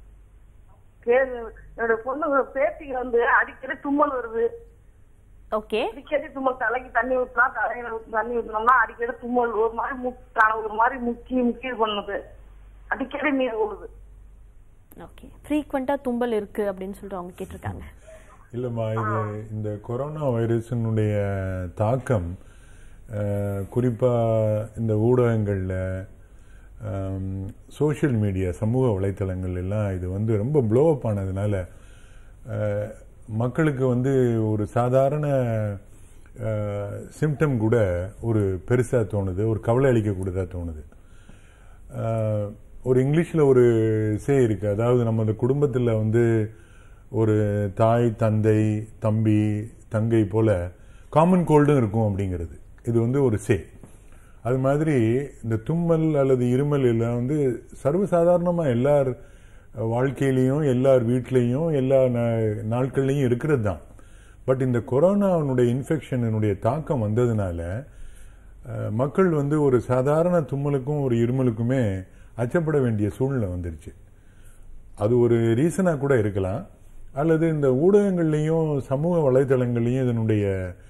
கேள்வி என்னோட பொண்ணு பேத்திக்கு வந்து அடிக்கடி தும்மல் வருது ஓகே அடிக்கடி தும்மல் தலைக்கு தண்ணி ஊற்றினா தலையில ஊத்தி தண்ணி ஊற்றினோம்னா அடிக்கடி தும்மல் ஒரு மாதிரி முக்கான ஒரு மாதிரி முக்கி முக்கி இது பண்ணுது அடிக்கடி நீர் விழுது ஓகே ஃப்ரீக்வெண்டா தும்பல் இருக்கு அப்படின்னு சொல்லிட்டு அவங்க கேட்டிருக்காங்க இல்லைம்மா இது இந்த கொரோனா வைரஸினுடைய தாக்கம் குறிப்பாக இந்த ஊடகங்களில் சோஷியல் மீடியா சமூக வலைத்தளங்கள் எல்லாம் இது வந்து ரொம்ப ப்ளோ அப் ஆனதுனால அஹ், மக்களுக்கு வந்து ஒரு சாதாரண சிம்டம் கூட ஒரு பெருசாக தோணுது ஒரு கவலை அளிக்கக்கூடியதாக தோணுது அஹ், ஒரு இங்கிலீஷில் ஒரு சே இருக்கு அதாவது நம்ம இந்த குடும்பத்தில் வந்து ஒரு தாய் தந்தை தம்பி தங்கை போல காமன் கோல்டும் இருக்கும் அப்படிங்கிறது இது வந்து ஒரு சே அது மாதிரி இந்த தும்மல் அல்லது இருமல் எல்லாம் வந்து சர்வசாதாரணமாக எல்லார் வாழ்க்கையிலையும் எல்லார் வீட்லேயும் எல்லா நா- நாட்கள்லையும் இருக்கிறது தான் பட் இந்த கொரோனாவுடைய இன்ஃபெக்ஷனுடைய தாக்கம் வந்ததுனால அஹ், மக்கள் வந்து ஒரு சாதாரண தும்மலுக்கும் ஒரு இருமலுக்குமே அச்சப்பட வேண்டிய சூழ்நிலை வந்துருச்சு அது ஒரு ரீசனாக கூட இருக்கலாம் அல்லது இந்த ஊடகங்கள்லையும் சமூக வலைதளங்கள்லையும் இதனுடைய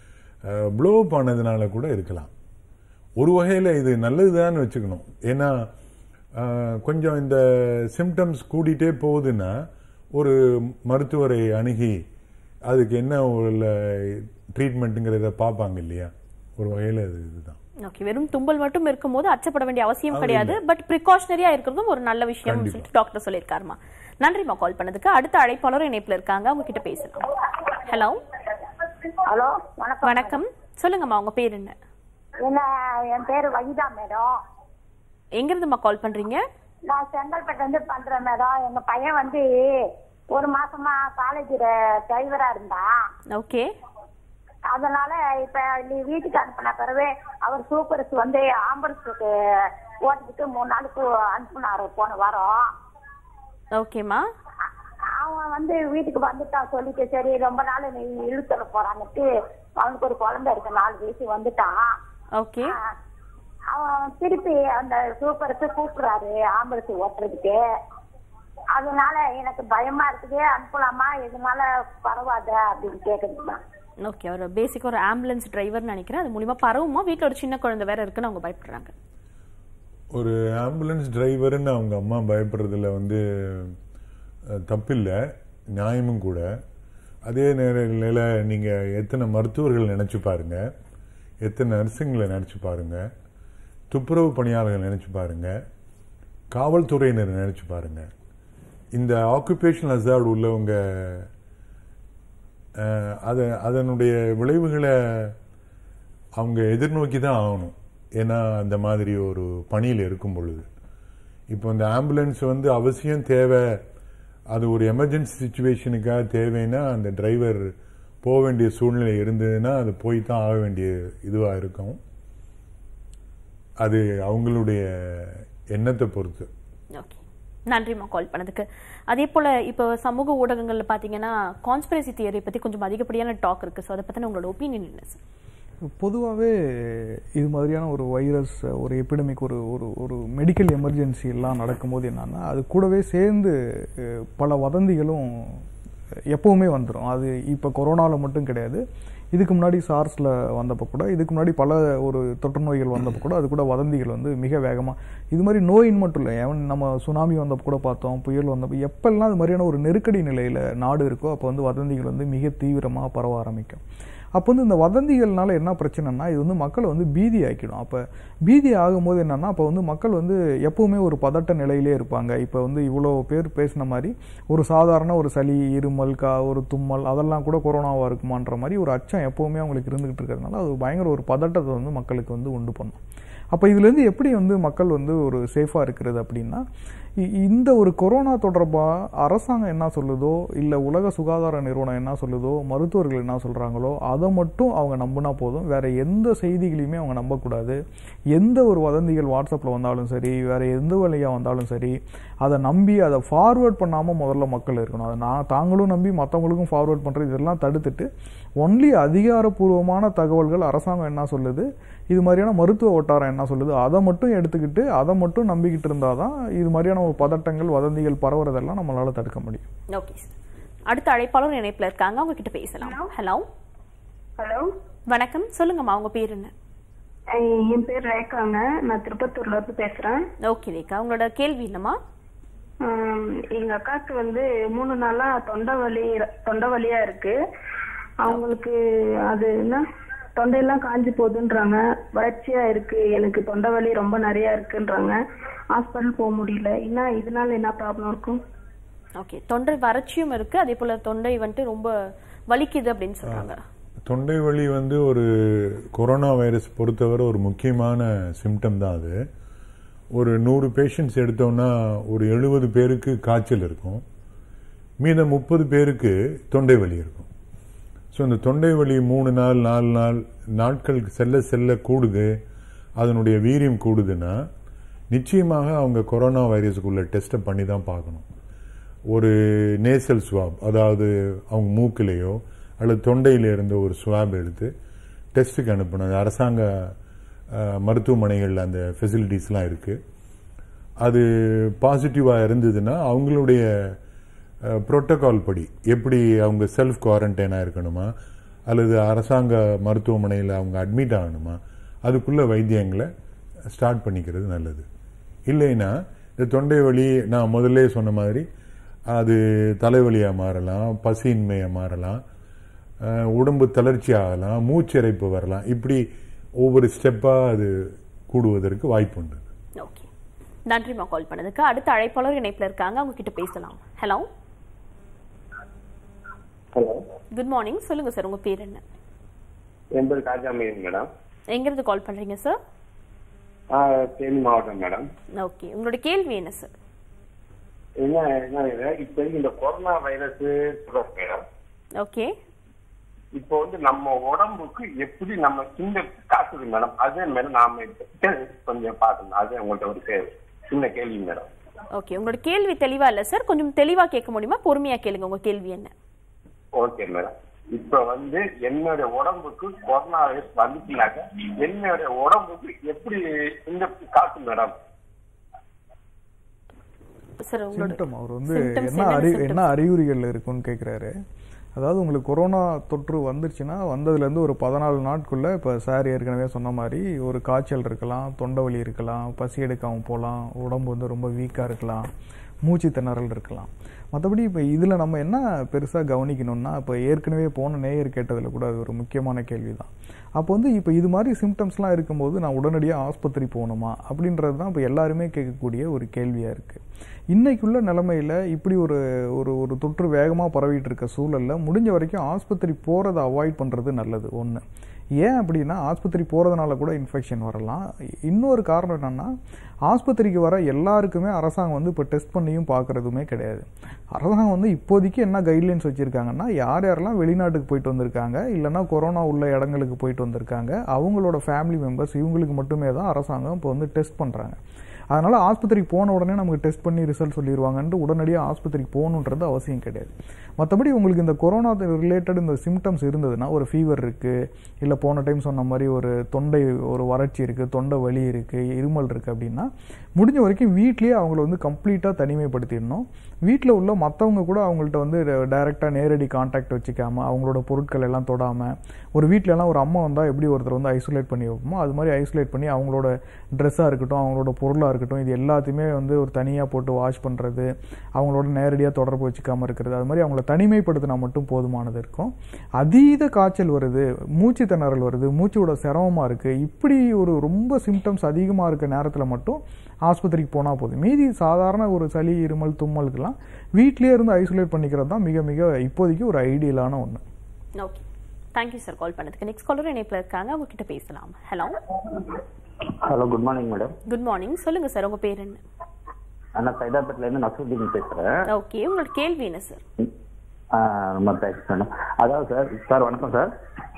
ப்ளோ ஆனதுனால கூட இருக்கலாம் ஒரு வகையில் இது நல்லதுதான்னு வச்சுக்கணும் ஏன்னா அஹ், கொஞ்சம் இந்த சிம்டம்ஸ் கூடிட்டே போகுதுன்னா ஒரு மருத்துவரை அணுகி அதுக்கு என்ன உள்ள ட்ரீட்மெண்ட்டுங்கிறத பார்ப்பாங்க இல்லையா ஒரு வகையில் அது இதுதான் ஓகே வெறும் தும்பல் மட்டும் இருக்கும்போது அச்சப்பட வேண்டிய அவசியம் அது கிடையாது பட் ப்ரிகாஷனரியா இருக்கிறதும் ஒரு நல்ல விஷயம் கண்டிப்பா. சொல்லிட்டு டாக்டர் சொல்லியிருக்காருமா நன்றிமா கால் பண்ணதுக்கு அடுத்த அழைப்பாளர் இணைப்புல இருக்காங்க அவங்க கிட்ட பேசலாம் ஹலோ ஹலோ வணக்கம் வணக்கம் சொல்லுங்கம்மா உங்க பேர் என்ன என்ன என் பேரு வகிதா மேடம் எங்க இருந்துமா கால் பண்றீங்க நான் செங்கல்பட்டு வந்து பண்றேன் மேடம் எங்க பையன் வந்து ஒரு மாசமா காலேஜ் டிரைவரா இருந்தான் ஓகே அதனால இப்ப நீ வீட்டுக்கு அனுப்பின பிறகு அவர் சூப்பர்ஸ் வந்து ஆம்புலன்ஸுக்கு ஓட்டிக்கிட்டு மூணு நாளுக்கு அனுப்புனாரு போன வாரம் ஓகேம்மா அவன் வந்து வீட்டுக்கு வந்துட்டான் சொல்லிட்டு சரி ரொம்ப நாள் நீ இழுத்துற போறான்னுட்டு அவனுக்கு ஒரு குழந்தை இருக்கு நாலு வயசு வந்துட்டான் ஓகே அவன் திருப்பி அந்த சூப்பருக்கு கூப்பிடுறாரு ஆம்புலன்ஸ் ஓட்டுறதுக்கு அதனால எனக்கு பயமா இருக்குது அனுப்பலாமா இதனால பரவாத அப்படின்னு கேக்குதுமா ஓகே ஒரு பேசிக் ஒரு ஆம்புலன்ஸ் டிரைவர்னு நினைக்கிறேன் அது மூலியமா பரவுமா வீட்ல ஒரு சின்ன குழந்தை வேற இருக்குன்னு அவங்க பயப்படுறாங்க ஒரு ஆம்புலன்ஸ் டிரைவர்னு அவங்க அம்மா பயப்படுறதுல வந்து அஹ், தப்பில்லை நியாயமும் கூட அதே நேரங்களில் நீங்கள் எத்தனை மருத்துவர்கள் நினச்சி பாருங்க எத்தனை நர்ஸுங்களை நினச்சி பாருங்க துப்புரவு பணியாளர்கள் நினச்சி பாருங்க காவல்துறையினர் நினச்சி பாருங்க இந்த ஆக்குபேஷனல் ஹசார்டு உள்ளவங்க அஹ், அது அதனுடைய விளைவுகளை அவங்க எதிர்நோக்கி தான் ஆகணும் ஏன்னா அந்த மாதிரி ஒரு பணியில் இருக்கும் பொழுது இப்போ இந்த ஆம்புலன்ஸ் வந்து அவசியம் தேவை அது ஒரு எமர்ஜென்சி சுச்சுவேஷனுக்காக தேவைன்னா அந்த டிரைவர் போக வேண்டிய சூழ்நிலை இருந்ததுன்னா அது போய் தான் ஆக வேண்டிய இதுவாக இருக்கும் அது அவங்களுடைய எண்ணத்தை பொறுத்து ஓகே நன்றிம்மா கால் பண்ணதுக்கு அதே போல இப்போ சமூக ஊடகங்கள்ல பாத்தீங்கன்னா கான்ஸ்பிரசி தியரி பத்தி கொஞ்சம் அதிகப்படியான டாக் இருக்கு ஸோ அதை பத்தின உங்களோட ஒப்பீனியன் என்ன சார் பொதுவாகவே இது மாதிரியான ஒரு வைரஸ் ஒரு எபிடமிக் ஒரு ஒரு ஒரு மெடிக்கல் எமர்ஜென்சி எல்லாம் நடக்கும்போது என்னன்னா அது கூடவே சேர்ந்து அஹ், பல வதந்திகளும் எப்பவுமே வந்துடும் அது இப்போ கொரோனாவில் மட்டும் கிடையாது இதுக்கு முன்னாடி சார்ஸில் வந்தப்போ கூட இதுக்கு முன்னாடி பல ஒரு தொற்று நோய்கள் வந்தப்போ கூட அது கூட வதந்திகள் வந்து மிக வேகமாக இது மாதிரி நோயின்னு மட்டும் இல்லை எவன் நம்ம சுனாமி வந்தப்போ கூட பார்த்தோம் புயல் வந்தப்போ எப்பெல்லாம் அது மாதிரியான ஒரு நெருக்கடி நிலையில் நாடு இருக்கோ அப்போ வந்து வதந்திகள் வந்து மிக தீவிரமாக பரவ ஆரம்பிக்கும் அப்போ வந்து இந்த வதந்திகள்னால என்ன பிரச்சனைனா இது வந்து மக்களை வந்து பீதி ஆக்கிடும் அப்போ பீதி ஆகும்போது என்னன்னா அப்போ வந்து மக்கள் வந்து எப்பவுமே ஒரு பதட்ட நிலையிலே இருப்பாங்க இப்போ வந்து இவ்வளோ பேர் பேசின மாதிரி ஒரு சாதாரண ஒரு சளி இருமல் கா ஒரு தும்மல் அதெல்லாம் கூட கொரோனாவாக இருக்குமான்ற மாதிரி ஒரு அச்சம் எப்பவுமே அவங்களுக்கு இருந்துகிட்டு இருக்கிறதுனால அது பயங்கர ஒரு பதட்டத்தை வந்து மக்களுக்கு வந்து உண்டு பண்ணும் அப்போ இதுலேருந்து எப்படி வந்து மக்கள் வந்து ஒரு சேஃபாக இருக்கிறது அப்படின்னா இ- இந்த ஒரு கொரோனா தொடர்பாக அரசாங்கம் என்ன சொல்லுதோ இல்லை உலக சுகாதார நிறுவனம் என்ன சொல்லுதோ மருத்துவர்கள் என்ன சொல்கிறாங்களோ அதை மட்டும் அவங்க நம்பினா போதும் வேற எந்த செய்திகளையுமே அவங்க நம்பக்கூடாது எந்த ஒரு வதந்திகள் வாட்ஸ்அப்பில் வந்தாலும் சரி வேற எந்த வழியாக வந்தாலும் சரி அதை நம்பி அதை ஃபார்வேர்ட் பண்ணாமல் முதல்ல மக்கள் இருக்கணும் அதை நான் தாங்களும் நம்பி மற்றவங்களுக்கும் ஃபார்வேர்ட் பண்ணுறது இதெல்லாம் தடுத்துட்டு ஒன்லி அதிகாரப்பூர்வமான தகவல்கள் அரசாங்கம் என்ன சொல்லுது இது மாதிரியான மருத்துவ வட்டாரம் என்ன சொல்லுது அதை மட்டும் எடுத்துக்கிட்டு அதை மட்டும் நம்பிக்கிட்டு இருந்தால் தான் இது மாதிரியான ஒரு பதட்டங்கள் வதந்திகள் பரவுறதெல்லாம் நம்மளால தடுக்க முடியும் ஓகே சார் அடுத்த அழைப்பாளர் இணைப்புல இருக்காங்க அவங்க கிட்ட பேசலாம் ஹலோ ஹலோ வணக்கம் சொல்லுங்கம்மா உங்க பேர் என்ன என் பேர் ரேகாங்க நான் திருப்பத்தூர்ல இருந்து பேசுறேன் ஓகே ரேகா உங்களோட கேள்வி என்னம்மா ஆம், எங்க அக்காவுக்கு வந்து மூணு நாளா தொண்டை வலி தொண்டை வலியா இருக்கு அவங்களுக்கு அது என்ன தொண்டையெல்லாம் காஞ்சு போகுதுன்றாங்க வறட்சியா இருக்கு எனக்கு தொண்டை வலி ரொம்ப நிறைய இருக்குன்றாங்க ஹாஸ்பிட்டல் போக முடியல என்ன இதனால என்ன ப்ராப்ளம் இருக்கும் ஓகே தொண்டை வறட்சியும் இருக்கு அதே போல தொண்டை வந்துட்டு ரொம்ப வலிக்குது அப்படின்னு சொல்றாங்க தொண்டை வலி வந்து ஒரு கொரோனா வைரஸ் பொறுத்தவரை ஒரு முக்கியமான சிம்டம் தான் அது ஒரு நூறு பேஷண்ட்ஸ் எடுத்தோம்னா ஒரு எழுபது பேருக்கு காய்ச்சல் இருக்கும் மீதம் முப்பது பேருக்கு தொண்டை வலி இருக்கும் ஸோ இந்த தொண்டை வலி மூணு நாள் நாலு நாள் நாட்களுக்கு செல்ல செல்ல கூடுது அதனுடைய வீரியம் கூடுதுன்னா நிச்சயமாக அவங்க கொரோனா வைரஸுக்குள்ள டெஸ்ட்டை பண்ணி தான் பார்க்கணும் ஒரு நேசல் ஸ்வாப் அதாவது அவங்க மூக்கிலேயோ அல்லது தொண்டையில இருந்த ஒரு ஸ்வாப் எடுத்து டெஸ்ட்டுக்கு அனுப்பணும் அது அரசாங்க அஹ், மருத்துவமனைகளில் அந்த ஃபெசிலிட்டிஸ்லாம் இருக்கு அது பாசிட்டிவாக இருந்ததுன்னா அவங்களுடைய புரோட்டோகால் படி எப்படி அவங்க செல்ஃப் குவாரண்டைனாக இருக்கணுமா அல்லது அரசாங்க மருத்துவமனையில் அவங்க அட்மிட் ஆகணுமா அதுக்குள்ள வைத்தியங்களை ஸ்டார்ட் பண்ணிக்கிறது நல்லது இல்லைன்னா இந்த தொண்டை வலி நான் முதல்ல சொன்ன மாதிரி அது தலைவலியாக மாறலாம் பசியின்மையாக மாறலாம் அஹ், உடம்பு தளர்ச்சி ஆகலாம் மூச்சிறைப்பு வரலாம் இப்படி ஒவ்வொரு ஸ்டெப்பாக அது கூடுவதற்கு வாய்ப்பு உண்டு ஓகே நன்றிம்மா கால் பண்ணதுக்கு அடுத்த அழைப்பாளர் இணைப்புல இருக்காங்க அவங்க கிட்ட பேசலாம் ஹலோ ஹலோ குட் மார்னிங் சொல்லுங்க சார் உங்க பேர் என்ன என் பேர் காஜாமீன் மேடம் எங்க இருந்து கால் பண்றீங்க சார் ஆ, தேனி மாவட்டம் மேடம் ஓகே உங்களோட கேள்வி என்ன சார் என்ன என்ன இது, இப்ப இந்த கொரோனா வைரஸ் சொல்றோம் மேடம் ஓகே இப்போ வந்து நம்ம உடம்புக்கு எப்படி நம்ம சின்ன காசுது மேடம் அதே மேடம் நாம இப்ப கொஞ்சம் பார்க்கணும் அது உங்கள்ட்ட ஒரு கே- சின்ன கேள்வி மேடம் ஓகே உங்களோட கேள்வி தெளிவா இல்ல சார் கொஞ்சம் தெளிவா கேட்க முடியுமா பொறுமையா கேளுங்க உங்க கேள்வி என்ன ஓகே மேடம் இப்ப வந்து என்னுடைய உடம்புக்கு கொரோனா வைரஸ் வந்துச்சுனாக்க என்னுடைய உடம்புக்கு எப்படி இந்த காசு மேடம் சார் உங்களோட சிம்டம் அவர் வந்து symptoms என்ன என்னென்ன அறி symptoms? என்ன அறிகுறிகள் இருக்குன்னு கேட்குறாரு அதாவது உங்களுக்கு கொரோனா தொற்று வந்துருச்சுன்னா வந்ததுலேருந்து ஒரு பதினாலு நாட்குள்ளே இப்போ சார் ஏற்கனவே சொன்ன மாதிரி ஒரு காய்ச்சல் இருக்கலாம் தொண்டை வலி இருக்கலாம் பசி எடுக்காமல் போகலாம் உடம்பு வந்து ரொம்ப வீக்காக இருக்கலாம் மூச்சு திணறல் இருக்கலாம் மற்றபடி இப்போ இதில் நம்ம என்ன பெருசாக கவனிக்கணும்னா இப்போ ஏற்கனவே போன நேயர் கேட்டதில் கூட அது ஒரு முக்கியமான கேள்வி தான் அப்போ வந்து இப்போ இது மாதிரி சிம்டம்ஸ்லாம் இருக்கும்போது நான் உடனடியாக ஆஸ்பத்திரி போகணுமா அப்படின்றது தான் இப்போ எல்லாருமே கேட்கக்கூடிய ஒரு கேள்வியாக இருக்குது இன்னைக்குள்ள நிலமையில இப்படி ஒரு ஒரு ஒரு தொற்று வேகமாக பரவிட்டு இருக்க சூழலில் முடிஞ்ச வரைக்கும் ஆஸ்பத்திரி போகிறத அவாய்ட் பண்ணுறது நல்லது ஒன்று ஏன் அப்படின்னா ஆஸ்பத்திரி போகிறதுனால கூட இன்ஃபெக்ஷன் வரலாம் இன்னொரு காரணம் என்னன்னா ஆஸ்பத்திரிக்கு வர எல்லாருக்குமே அரசாங்கம் வந்து இப்போ டெஸ்ட் பண்ணியும் பார்க்குறதுமே கிடையாது அரசாங்கம் வந்து இப்போதைக்கு என்ன கைட்லைன்ஸ் வச்சுருக்காங்கன்னா யார் யாரெல்லாம் வெளிநாட்டுக்கு போயிட்டு வந்திருக்காங்க இல்லைன்னா கொரோனா உள்ள இடங்களுக்கு போயிட்டு வந்திருக்காங்க அவங்களோட ஃபேமிலி மெம்பர்ஸ் இவங்களுக்கு மட்டுமே தான் அரசாங்கம் இப்போ வந்து டெஸ்ட் பண்ணுறாங்க அதனால் ஆஸ்பத்திரிக்கு போன உடனே நமக்கு டெஸ்ட் பண்ணி ரிசல்ட் சொல்லிடுவாங்கன்ட்டு உடனடியாக ஆஸ்பத்திரிக்கு போகணுன்றது அவசியம் கிடையாது மற்றபடி உங்களுக்கு இந்த கொரோனா ரிலேட்டட் இந்த சிம்டம்ஸ் இருந்ததுன்னா ஒரு ஃபீவர் இருக்குது இல்லை போன டைம் சொன்ன மாதிரி ஒரு தொண்டை ஒரு வறட்சி இருக்குது தொண்டை வலி இருக்குது இருமல் இருக்குது அப்படின்னா முடிஞ்ச வரைக்கும் வீட்லேயே அவங்கள வந்து கம்ப்ளீட்டாக தனிமைப்படுத்திடணும் வீட்டில் உள்ள மற்றவங்க கூட அவங்கள்ட்ட வந்து டைரெக்டாக நேரடி கான்டாக்ட் வச்சுக்காம அவங்களோட பொருட்கள் எல்லாம் தொடாமல் ஒரு வீட்ல எல்லாம் ஒரு அம்மா வந்தால் எப்படி ஒருத்தர் வந்து ஐசோலேட் பண்ணி வைப்போமோ அது மாதிரி ஐசோலேட் பண்ணி அவங்களோட ட்ரெஸ்ஸாக இருக்கட்டும் அவங்களோட பொருளாக இருக்கட்டும் இது எல்லாத்தையுமே வந்து ஒரு தனியாக போட்டு வாஷ் பண்ணுறது அவங்களோட நேரடியாக தொடர்பு வச்சுக்காம இருக்கிறது அது மாதிரி அவங்கள தனிமைப்படுத்தினா மட்டும் போதுமானது இருக்கும் அதீத காய்ச்சல் வருது மூச்சு திணறல் வருது மூச்சோட சிரமமாக இருக்குது இப்படி ஒரு ரொம்ப சிம்டம்ஸ் அதிகமாக இருக்க நேரத்தில் மட்டும் ஆஸ்பத்திரிக்கு போனால் போதும் மீதி சாதாரண ஒரு சளி இருமல் தும்மலுக்கெல்லாம் வீட்டிலேயே இருந்து ஐசோலேட் பண்ணிக்கிறது தான் மிக மிக இப்போதைக்கு ஒரு ஐடியலான ஒன்று ஓகே தேங்க்யூ சார் கால் பண்ணதுக்கு நெக்ஸ்ட் காலர் இணைப்பில் இருக்காங்க அவங்க கிட்ட பேசலாம் hello hello good morning madam good morning சொல்லுங்க சார் உங்க பேர் என்ன நான் சைதாப்பேட்ல இருந்து நசுதீன் பேசுறேன் ஓகே உங்களோட கேள்வி என்ன சார் ஆ, ரொம்ப தேங்க்ஸ் மேடம் அதாவது சார் சார் வணக்கம் சார்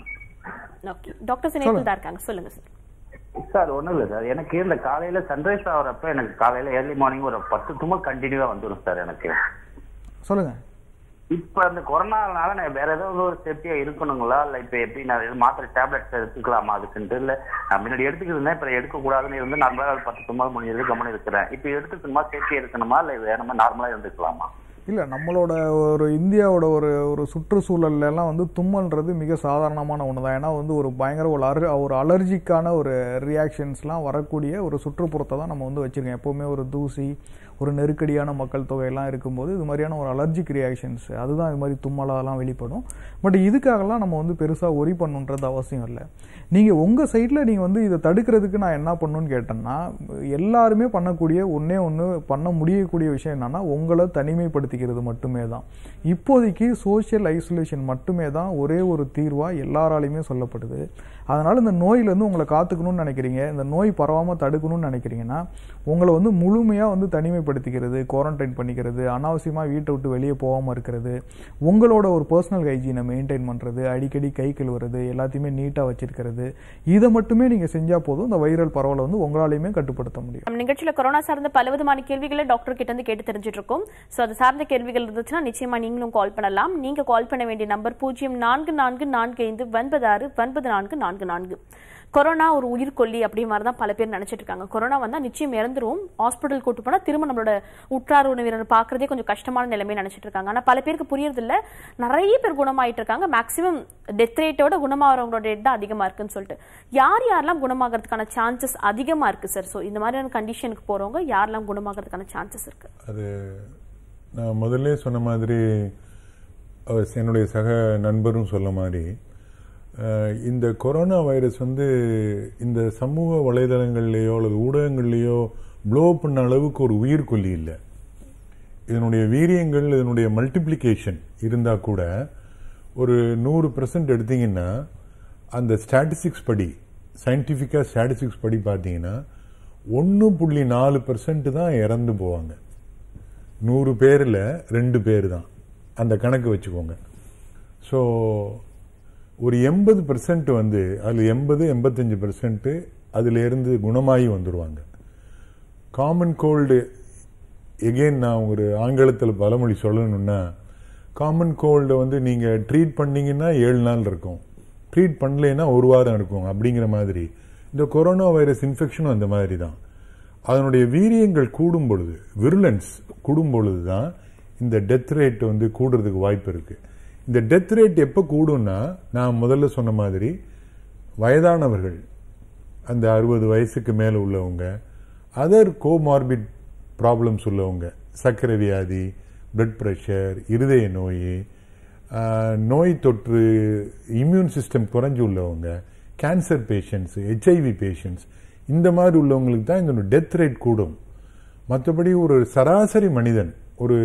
ஓகே டாக்டர்ஸ் இணைப்பில் தான் இருக்காங்க சொல்லுங்க சார் சார் ஒண்ணும் இல்லை சார் எனக்கு இந்த காலையில சன்ரைஸ் ஆகிறப்ப எனக்கு காலையில ஏர்லி மார்னிங் ஒரு பத்து தும்மல் கண்டினியூவா வந்துடும் சார் எனக்கு சொல்லுங்கள் இப்ப இந்த கொரோனானால நான் வேற ஏதாவது ஒரு சேஃப்டியா இருக்கணுங்களா இல்ல இப்ப எப்படி நான் எதுவும் மாத்திரை டேப்லெட்ஸ் எடுத்துக்கலாமா அதுக்குன்ட்டு இல்ல நான் முன்னாடி எடுத்துக்கிட்டு இருந்தேன் இப்ப எடுக்க கூடாதுன்னு இருந்து நார்மலா ஒரு பத்து தும்மல் முடிஞ்சது கவனம் இருக்கிறேன் இப்ப எடுத்துக்கணுமா சேஃப்டியா இருக்கணுமா இல்ல வேற மாதிரி நார்மலா இருந்துக்கலாமா இல்லை நம்மளோட ஒரு இந்தியாவோட ஒரு ஒரு சுற்றுச்சூழல்ல எல்லாம் வந்து தும்மல்ன்றது மிக சாதாரணமான ஒன்று தான் ஏன்னா வந்து ஒரு பயங்கர ஒரு அரு ஒரு அலர்ஜிக்கான ஒரு ரியாக்ஷன்ஸ்லாம் வரக்கூடிய ஒரு சுற்றுப்புறத்தை தான் நம்ம வந்து வச்சுருக்கோம் எப்போவுமே ஒரு தூசி ஒரு நெருக்கடியான மக்கள் தொகையெல்லாம் இருக்கும்போது இது மாதிரியான ஒரு அலர்ஜிக் ரியாக்ஷன்ஸ் அதுதான் இது மாதிரி தும்மலாலாம் வெளிப்படும் பட் இதுக்காகலாம் நம்ம வந்து பெருசாக ஒரி பண்ணுன்றது அவசியம் இல்லை நீங்கள் உங்கள் சைடில் நீங்கள் வந்து இதை தடுக்கிறதுக்கு நான் என்ன பண்ணணும்னு கேட்டேன்னா எல்லாருமே பண்ணக்கூடிய ஒன்றே ஒன்று பண்ண முடியக்கூடிய விஷயம் என்னன்னா உங்களை தனிமைப்படுத்திக்கிறது மட்டுமே தான் இப்போதைக்கு சோஷியல் ஐசோலேஷன் மட்டுமே தான் ஒரே ஒரு தீர்வாக எல்லாராலையுமே சொல்லப்படுது அதனால் இந்த நோயிலேருந்து உங்களை காத்துக்கணும்னு நினைக்கிறீங்க இந்த நோய் பரவாமல் தடுக்கணும்னு நினைக்கிறீங்கன்னா உங்களை வந்து முழுமையாக வந்து தனிமைப்படுத்திக்கிறது குவாரண்டைன் பண்ணிக்கிறது அனாவசியமாக வீட்டை விட்டு வெளியே போகாமல் இருக்கிறது உங்களோட ஒரு பர்சனல் ஹைஜீனை மெயின்டைன் பண்ணுறது அடிக்கடி கை கழுவுறது எல்லாத்தையுமே நீட்டாக வச்சிருக்கிறது இதை மட்டுமே நீங்கள் செஞ்சால் போதும் இந்த வைரல் பரவலை வந்து உங்களாலையுமே கட்டுப்படுத்த முடியும் நம்ம நிகழ்ச்சியில கொரோனா சார்ந்த பல விதமான கேள்விகளை டாக்டர் கிட்ட இருந்து கேட்டு தெரிஞ்சுட்டு இருக்கோம் சோ அது சார்ந்த கேள்விகள் இருந்துச்சுன்னா நிச்சயமா நீங்களும் கால் பண்ணலாம் நீங்க கால் பண்ண வேண்டிய நம்பர் பூஜ்ஜியம் நான்கு நான்கு நான்கு ஐந்து ஒன்பது ஆறு ஒன்பது நான்கு நான்கு நான்கு கொரோனா ஒரு உயிர்கொல்லி அப்படி மாதிரி தான் பல பேர் நினைச்சிட்டு இருக்காங்க கொரோனா வந்தா நிச்சயம் இறந்துரும் ஹாஸ்பிட்டல் கூட்டு போனா திரும்ப நம்மளோட உற்றார் உறவினர் பாக்குறதே கொஞ்சம் கஷ்டமான நிலைமை நினைச்சிட்டு இருக்காங்க ஆனா பல பேருக்கு புரியறது இல்ல நிறைய பேர் குணமாயிட்டு இருக்காங்க மேக்ஸிமம் டெத் ரேட்டோட குணமாகறவங்களோட ரேட் தான் அதிகமா இருக்குன்னு சொல்லிட்டு யார் யாரெல்லாம் குணமாகறதுக்கான சான்சஸ் அதிகமா இருக்கு சார் சோ இந்த மாதிரியான கண்டிஷனுக்கு போறவங்க யாரெல்லாம் குணமாகறதுக்கான சான்சஸ் இருக்கு அது நான் முதல்ல சொன்ன மாதிரி அவர் என்னுடைய சக நண்பரும் சொன்ன மாதிரி அஹ், இந்த கொரோனா வைரஸ் வந்து இந்த சமூக வலைதளங்கள்லேயோ அல்லது ஊடகங்கள்லேயோ ப்ளோ பண்ண அளவுக்கு ஒரு உயிர்கொல்லி இல்லை இதனுடைய வீரியங்கள் இதனுடைய மல்டிப்ளிகேஷன் இருந்தால் கூட ஒரு நூறு பர்சன்ட் எடுத்தீங்கன்னா அந்த ஸ்டாட்டிஸ்டிக்ஸ் படி சயின்டிஃபிக்காக ஸ்டாட்டிஸ்டிக்ஸ் படி பார்த்தீங்கன்னா ஒன்று புள்ளி நாலு பர்சன்ட் தான் இறந்து போவாங்க நூறு பேரில் ரெண்டு பேர் தான் அந்த கணக்கு வச்சுக்கோங்க ஸோ ஒரு எண்பது பர்சன்ட் வந்து அதில் எண்பது எண்பத்தஞ்சு பர்சன்ட் அதிலிருந்து குணமாகி வந்துடுவாங்க காமன் கோல்டு எகெயின் நான் ஒரு ஆங்கிலத்தில் பலமொழி சொல்லணும்னா காமன் கோல்டை வந்து நீங்கள் ட்ரீட் பண்ணீங்கன்னா ஏழு நாள் இருக்கும் ட்ரீட் பண்ணலைன்னா ஒரு வாரம் இருக்கும் அப்படிங்கிற மாதிரி இந்த கொரோனா வைரஸ் இன்ஃபெக்ஷனும் அந்த மாதிரி தான் அதனுடைய வீரியங்கள் கூடும் பொழுது விருலன்ஸ் கூடும் பொழுது தான் இந்த டெத் ரேட் வந்து கூடுறதுக்கு வாய்ப்பு இருக்கு இந்த டெத் ரேட் எப்போ கூடும்னா நான் முதல்ல சொன்ன மாதிரி வயதானவர்கள் அந்த அறுபது வயசுக்கு மேலே உள்ளவங்க அதர் கோமார்பிட் ப்ராப்ளம்ஸ் உள்ளவங்க சர்க்கரை வியாதி பிளட் பிரஷர் இருதய நோய் ஆஹ், நோய் தொற்று இம்யூன் சிஸ்டம் குறைஞ்சு உள்ளவங்க கேன்சர் பேஷண்ட்ஸ் ஹெச்ஐவி பேஷண்ட்ஸ் இந்த மாதிரி உள்ளவங்களுக்கு தான் இந்த டெத் ரேட் கூடும் மற்றபடி ஒரு சராசரி மனிதன் ஒரு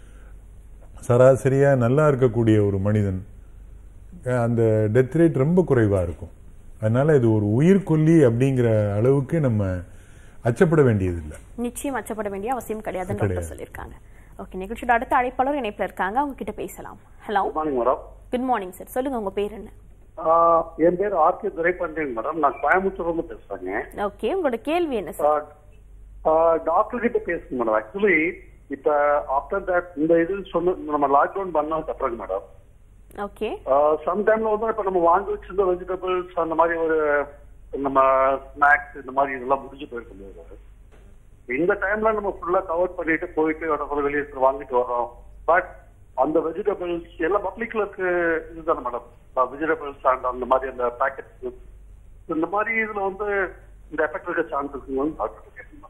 சராசரியா நல்லா இருக்கக்கூடிய ஒரு மனிதன் அஹ், அந்த டெத் ரேட் ரொம்ப குறைவா இருக்கும் அதனால இது ஒரு உயிர்கொல்லி அப்படிங்கிற அளவுக்கு நம்ம அச்சப்பட வேண்டியதில்லை நிச்சயம் அச்சப்பட வேண்டிய அவசியம் கிடையாதுன்னு கிடையாது. டாக்டர் சொல்லியிருக்காங்க ஓகே நிகழ்ச்சியோட அடுத்த அழைப்பாளர் இணைப்புல இருக்காங்க அவங்க கிட்ட பேசலாம் hello madam good morning sir சொல்லுங்க உங்க பேர் என்ன ஆஹ் என் பேர் ஆர் கே துரைப்பாண்டியன் மேடம் நான் கோயம்புத்தூர்ல இருந்து பேசுறேங்க ஓகே உங்களோட கேள்வி என்ன சார் டாக்டர் கிட்ட பேசுங்க மேடம் ஆக்சுவலி இப்ப ஆஃப்டர் தட் இந்த இது சொன்ன நம்ம லாக்டவுன் பண்ணதுக்கு அப்புறம் மேடம் ஓகே சம்டைம்ல வந்து இப்ப நம்ம வாங்கி வச்சிருந்த வெஜிடபிள்ஸ் அந்த மாதிரி ஒரு நம்ம ஸ்நாக்ஸ் இந்த மாதிரி இதெல்லாம் முடிஞ்சு போயிருக்க முடியாது இந்த டைம்ல நம்ம ஃபுல்லா கவர் பண்ணிட்டு போயிட்டு இடத்துல வெளியே இருந்து வாங்கிட்டு வர்றோம் பட் அந்த வெஜிடபிள்ஸ் எல்லாம் பப்ளிக்ல இதுதானே மேடம் வெஜிடபிள்ஸ் அண்ட் அந்த மாதிரி அந்த பேக்கெட் இந்த மாதிரி இதுல வந்து இந்த எஃபெக்ட் இருக்க சான்ஸ் இருக்குன்னு டாக்டர் கேட்கணும்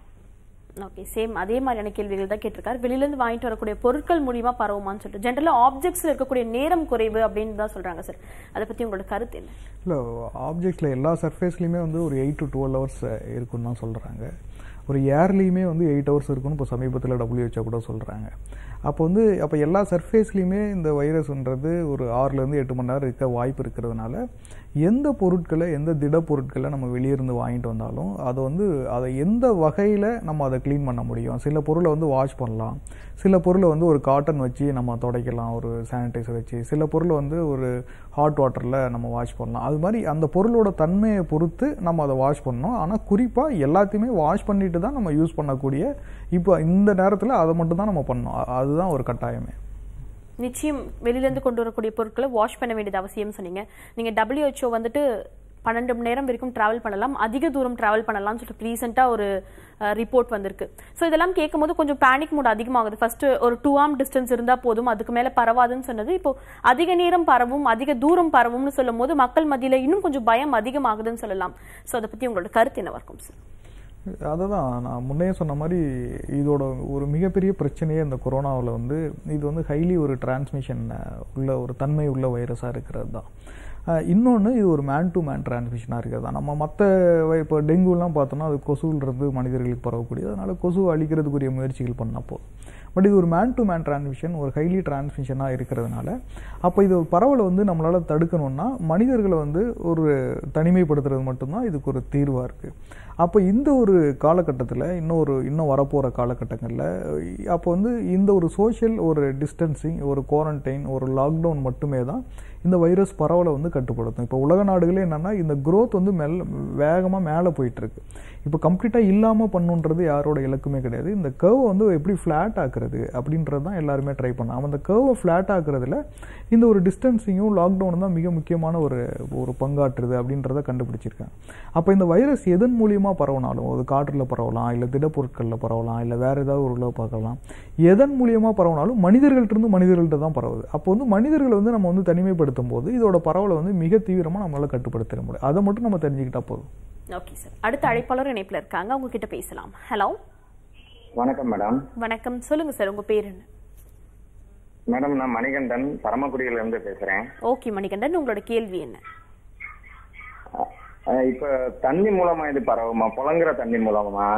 ஓகே சேம் அதே மாதிரியான கேள்விகள் தான் கேட்டிருக்காரு வெளியில இருந்து வாங்கிட்டு வரக்கூடிய பொருட்கள் மூலியமா பரவுமான்னு சொல்லிட்டு ஜென்ரலா ஆப்ஜெக்ட்ஸ்ல இருக்கக்கூடிய நேரம் குறைவு அப்படின்னு தான் சொல்றாங்க சார் அதை பத்தி உங்களோட கருத்து என்ன இல்லை ஆப்ஜெக்ட்ஸில் எல்லா சர்ஃபேஸ்லையுமே வந்து ஒரு எயிட் டு டுவெல் ஹவர்ஸ் இருக்குன்னு தான் சொல்கிறாங்க ஒரு ஏர்லேயுமே வந்து எயிட் ஹவர்ஸ் இருக்குன்னு இப்போ சமீபத்தில் டபிள்யூஹெச்ஓ கூட சொல்கிறாங்க அப்போ வந்து அப்போ எல்லா சர்ஃபேஸ்லையுமே இந்த வைரஸ்ன்றது ஒரு ஆறுலேருந்து எட்டு மணி நேரம் இருக்க வாய்ப்பு இருக்கிறதுனால எந்த பொருட்களை எந்த திட பொருட்களை நம்ம வெளியிருந்து வாங்கிட்டு வந்தாலும் அதை வந்து அதை எந்த வகையில் நம்ம அதை க்ளீன் பண்ண முடியும் சில பொருளை வந்து வாஷ் பண்ணலாம் சில பொருளை வந்து ஒரு காட்டன் வச்சு நம்ம துடைக்கலாம் ஒரு சானிடைசர் வச்சு சில பொருளை வந்து ஒரு ஹாட் வாட்டரில் நம்ம வாஷ் பண்ணலாம் அது மாதிரி அந்த பொருளோட தன்மையை பொறுத்து நம்ம அதை வாஷ் பண்ணணும் ஆனால் குறிப்பாக எல்லாத்தையுமே வாஷ் பண்ணிட்டு தான் நம்ம யூஸ் பண்ணக்கூடிய இப்போ இந்த நேரத்தில் அதை மட்டும் தான் நம்ம பண்ணணும் அ- அதுதான் ஒரு கட்டாயமே நிச்சயம் வெளியில இருந்து கொண்டு வரக்கூடிய பொருட்களை வாஷ் பண்ண வேண்டியது அவசியம் சொன்னீங்க நீங்க WHO வந்துட்டு பன்னெண்டு மணி நேரம் வரைக்கும் டிராவல் பண்ணலாம் அதிக தூரம் டிராவல் பண்ணலாம்னு சொல்லிட்டு ரீசெண்டா ஒரு ரிப்போர்ட் வந்திருக்கு ஸோ இதெல்லாம் கேட்கும்போது கொஞ்சம் பேனிக் மூட் அதிகமாகுது ஃபர்ஸ்ட் ஒரு டூ ஆர்ம் டிஸ்டன்ஸ் இருந்தா போதும் அதுக்கு மேல பரவாதுன்னு சொன்னது இப்போ அதிக நேரம் பரவும் அதிக தூரம் பரவும்னு சொல்லும் போது மக்கள் மத்தியில இன்னும் கொஞ்சம் பயம் அதிகமாகுதுன்னு சொல்லலாம் ஸோ அதை பத்தி உங்களோட கருத்து என்னவா இருக்கும் சார் அதை தான் நான் முன்னே சொன்ன மாதிரி இதோட ஒரு மிகப்பெரிய பிரச்சனையே இந்த கொரோனாவில் வந்து இது வந்து ஹைலி ஒரு டிரான்ஸ்மிஷன் உள்ள ஒரு தன்மை உள்ள வைரஸாக இருக்கிறது தான் இன்னொன்று இது ஒரு மேன் டு மேன் டிரான்ஸ்மிஷனாக இருக்கிறது தான் நம்ம மற்ற இப்போ டெங்குலாம் பார்த்தோம்னா அது கொசுவிலிருந்து மனிதர்களுக்கு பரவக்கூடியது அதனால் கொசுவை அழிக்கிறதுக்குரிய முயற்சிகள் பண்ணப்போ பட் இது ஒரு மேன் டு மேன் டிரான்ஸ்மிஷன் ஒரு ஹைலி டிரான்ஸ்மிஷனாக இருக்கிறதுனால அப்போ இது ஒரு பரவலை வந்து நம்மளால் தடுக்கணும்னா மனிதர்களை வந்து ஒரு தனிமைப்படுத்துறது மட்டும்தான் இதுக்கு ஒரு தீர்வாக இருக்குது அப்போ இந்த ஒரு காலகட்டத்தில் இன்னும் ஒரு இன்னும் வரப்போகிற காலகட்டங்களில் அப்போ வந்து இந்த ஒரு சோஷியல் ஒரு டிஸ்டன்சிங் ஒரு குவாரண்டைன் ஒரு லாக்டவுன் மட்டுமே தான் இந்த வைரஸ் பரவலை வந்து கட்டுப்படுத்தும் இப்போ உலக நாடுகளே என்னன்னா இந்த growth வந்து மெல்ல வேகமாக மேலே போயிட்டு இருக்கு இப்போ கம்ப்ளீட்டாக இல்லாமல் பண்ணுன்றது யாரோட இலக்குமே கிடையாது இந்த கர்வை வந்து எப்படி ஃப்ளாட் ஆக்குறது அப்படின்றது தான் எல்லாருமே ட்ரை பண்ணாங்க அந்த கர்வை ஃப்ளாட் ஆக்குறதுல இந்த ஒரு டிஸ்டன்சிங்கும் லாக்டவுனும் தான் மிக முக்கியமான ஒரு ஒரு பங்காற்றுது அப்படின்றத கண்டுபிடிச்சிருக்காங்க அப்போ இந்த வைரஸ் எதன் மூலியமாக பரவினாலும் அது காற்றில் பரவலாம் இல்லை திடப்பொருட்களில் பரவலாம் இல்லை வேற ஏதாவது ஒரு உள்ள பார்க்கலாம் எதன் மூலியமாக பரவினாலும் மனிதர்கள்ட்ட இருந்து மனிதர்கள்ட்ட தான் பரவுது அப்போ வந்து மனிதர்களை வந்து நம்ம வந்து தனிமைப்படுத்தும் போது இதோட பரவலை வந்து மிக தீவிரமாக நம்மளால கட்டுப்படுத்த முடியும் அதை மட்டும் நம்ம தெரிஞ்சுக்கிட்டா போதும் ஓகே சார் அடுத்த அழைப்பாளர் இணைப்புல இருக்காங்க அவங்க கிட்ட பேசலாம் ஹலோ வணக்கம் மேடம் வணக்கம் சொல்லுங்க சார் உங்க பேர் என்ன மேடம் நான் மணிகண்டன் பரமக்குடியில இருந்து பேசுறேன் ஓகே மணிகண்டன் உங்களோட கேள்வி என்ன அஹ் இப்ப தண்ணி மூலமா இது பரவுமா புழங்குற தண்ணி மூலமா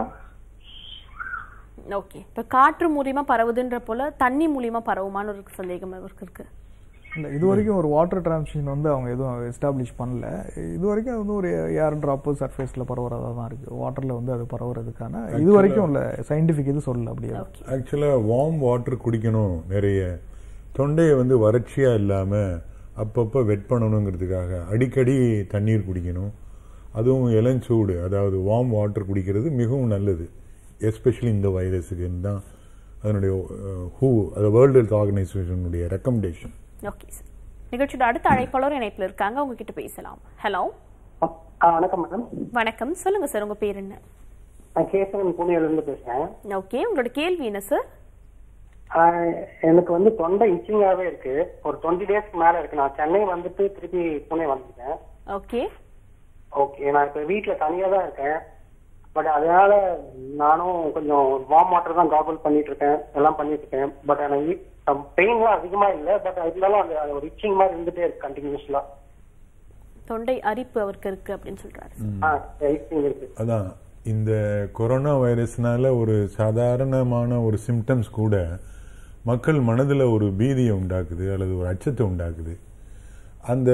ஓகே இப்ப காற்று மூலியமா பரவுதுன்ற போல தண்ணி மூலியமா பரவுமான்னு ஒரு சந்தேகம் அவருக்கு இருக்கு இல்லை இது வரைக்கும் ஒரு வாட்டர் டிரான்ஸ்மிஷன் வந்து அவங்க எதுவும் எஸ்டாப்ளிஷ் பண்ணல இது வரைக்கும் வந்து ஒரு ஏர் ட்ராப்பு சர்ஃபேஸில் பரவுறதா தான் இருக்குது வாட்டரில் வந்து அது பரவுறதுக்கான இது வரைக்கும் உள்ள சயின்டிஃபிக் இது சொல்லல அப்படியே ஆக்சுவலாக வார்ம் வாட்டர் குடிக்கணும் நிறைய தொண்டையை வந்து வறட்சியாக இல்லாமல் அப்பப்போ வெட் பண்ணணுங்கிறதுக்காக அடிக்கடி தண்ணீர் குடிக்கணும் அதுவும் இளஞ்சூடு அதாவது வார்ம் வாட்டர் குடிக்கிறது மிகவும் நல்லது எஸ்பெஷலி இந்த வைரஸுக்குன்னு தான் அதனுடைய ஹூ அது வேர்ல்டு ஹெல்த் ஆர்கனைசேஷனுடைய ரெக்கமெண்டேஷன் ஓகே சார் நிகழ்ச்சியோட அடுத்த அழைப்பாளர் இணைப்புல இருக்காங்க அவங்க கிட்ட பேசலாம் ஹலோ வணக்கம் மேடம் வணக்கம் சொல்லுங்க சார் உங்க பேர் என்ன நான் கேசவன் புனேல இருந்து பேசுறேன் ஓகே உங்களோட கேள்வி என்ன சார் ஆஹ் எனக்கு வந்து தொண்டை இச்சிங்காவே இருக்கு ஒரு டுவெண்ட்டி டேஸ்க்கு மேல இருக்கு நான் சென்னை வந்துட்டு திருப்பி புனே வந்துட்டேன் ஓகே ஓகே நான் இப்ப வீட்ல தனியா தான் இருக்கேன் பட் அதனால நானும் கொஞ்சம் வார்ம் வாட்டர் தான் கார்பிள் பண்ணிட்டு இருக்கேன் எல்லாம் பண்ணிட்டு இருக்கேன் பட் ஆனால் பெயின்லாம் அதிகமா இல்லை பட் இருந்தாலும் அந்த அது ஒரு இச்சிங் மாதிரி இருந்துட்டே இருக்கு கண்டினியூஸ்லா தொண்டை அரிப்பு அவருக்கு இருக்கு அப்படின்னு சொல்றாரு ஆ இச்சிங் இருக்கு அதான் இந்த கொரோனா வைரஸ்னால ஒரு சாதாரணமான ஒரு சிம்டம்ஸ் கூட மக்கள் மனதில் ஒரு பீதியை உண்டாக்குது அல்லது ஒரு அச்சத்தை உண்டாக்குது அந்த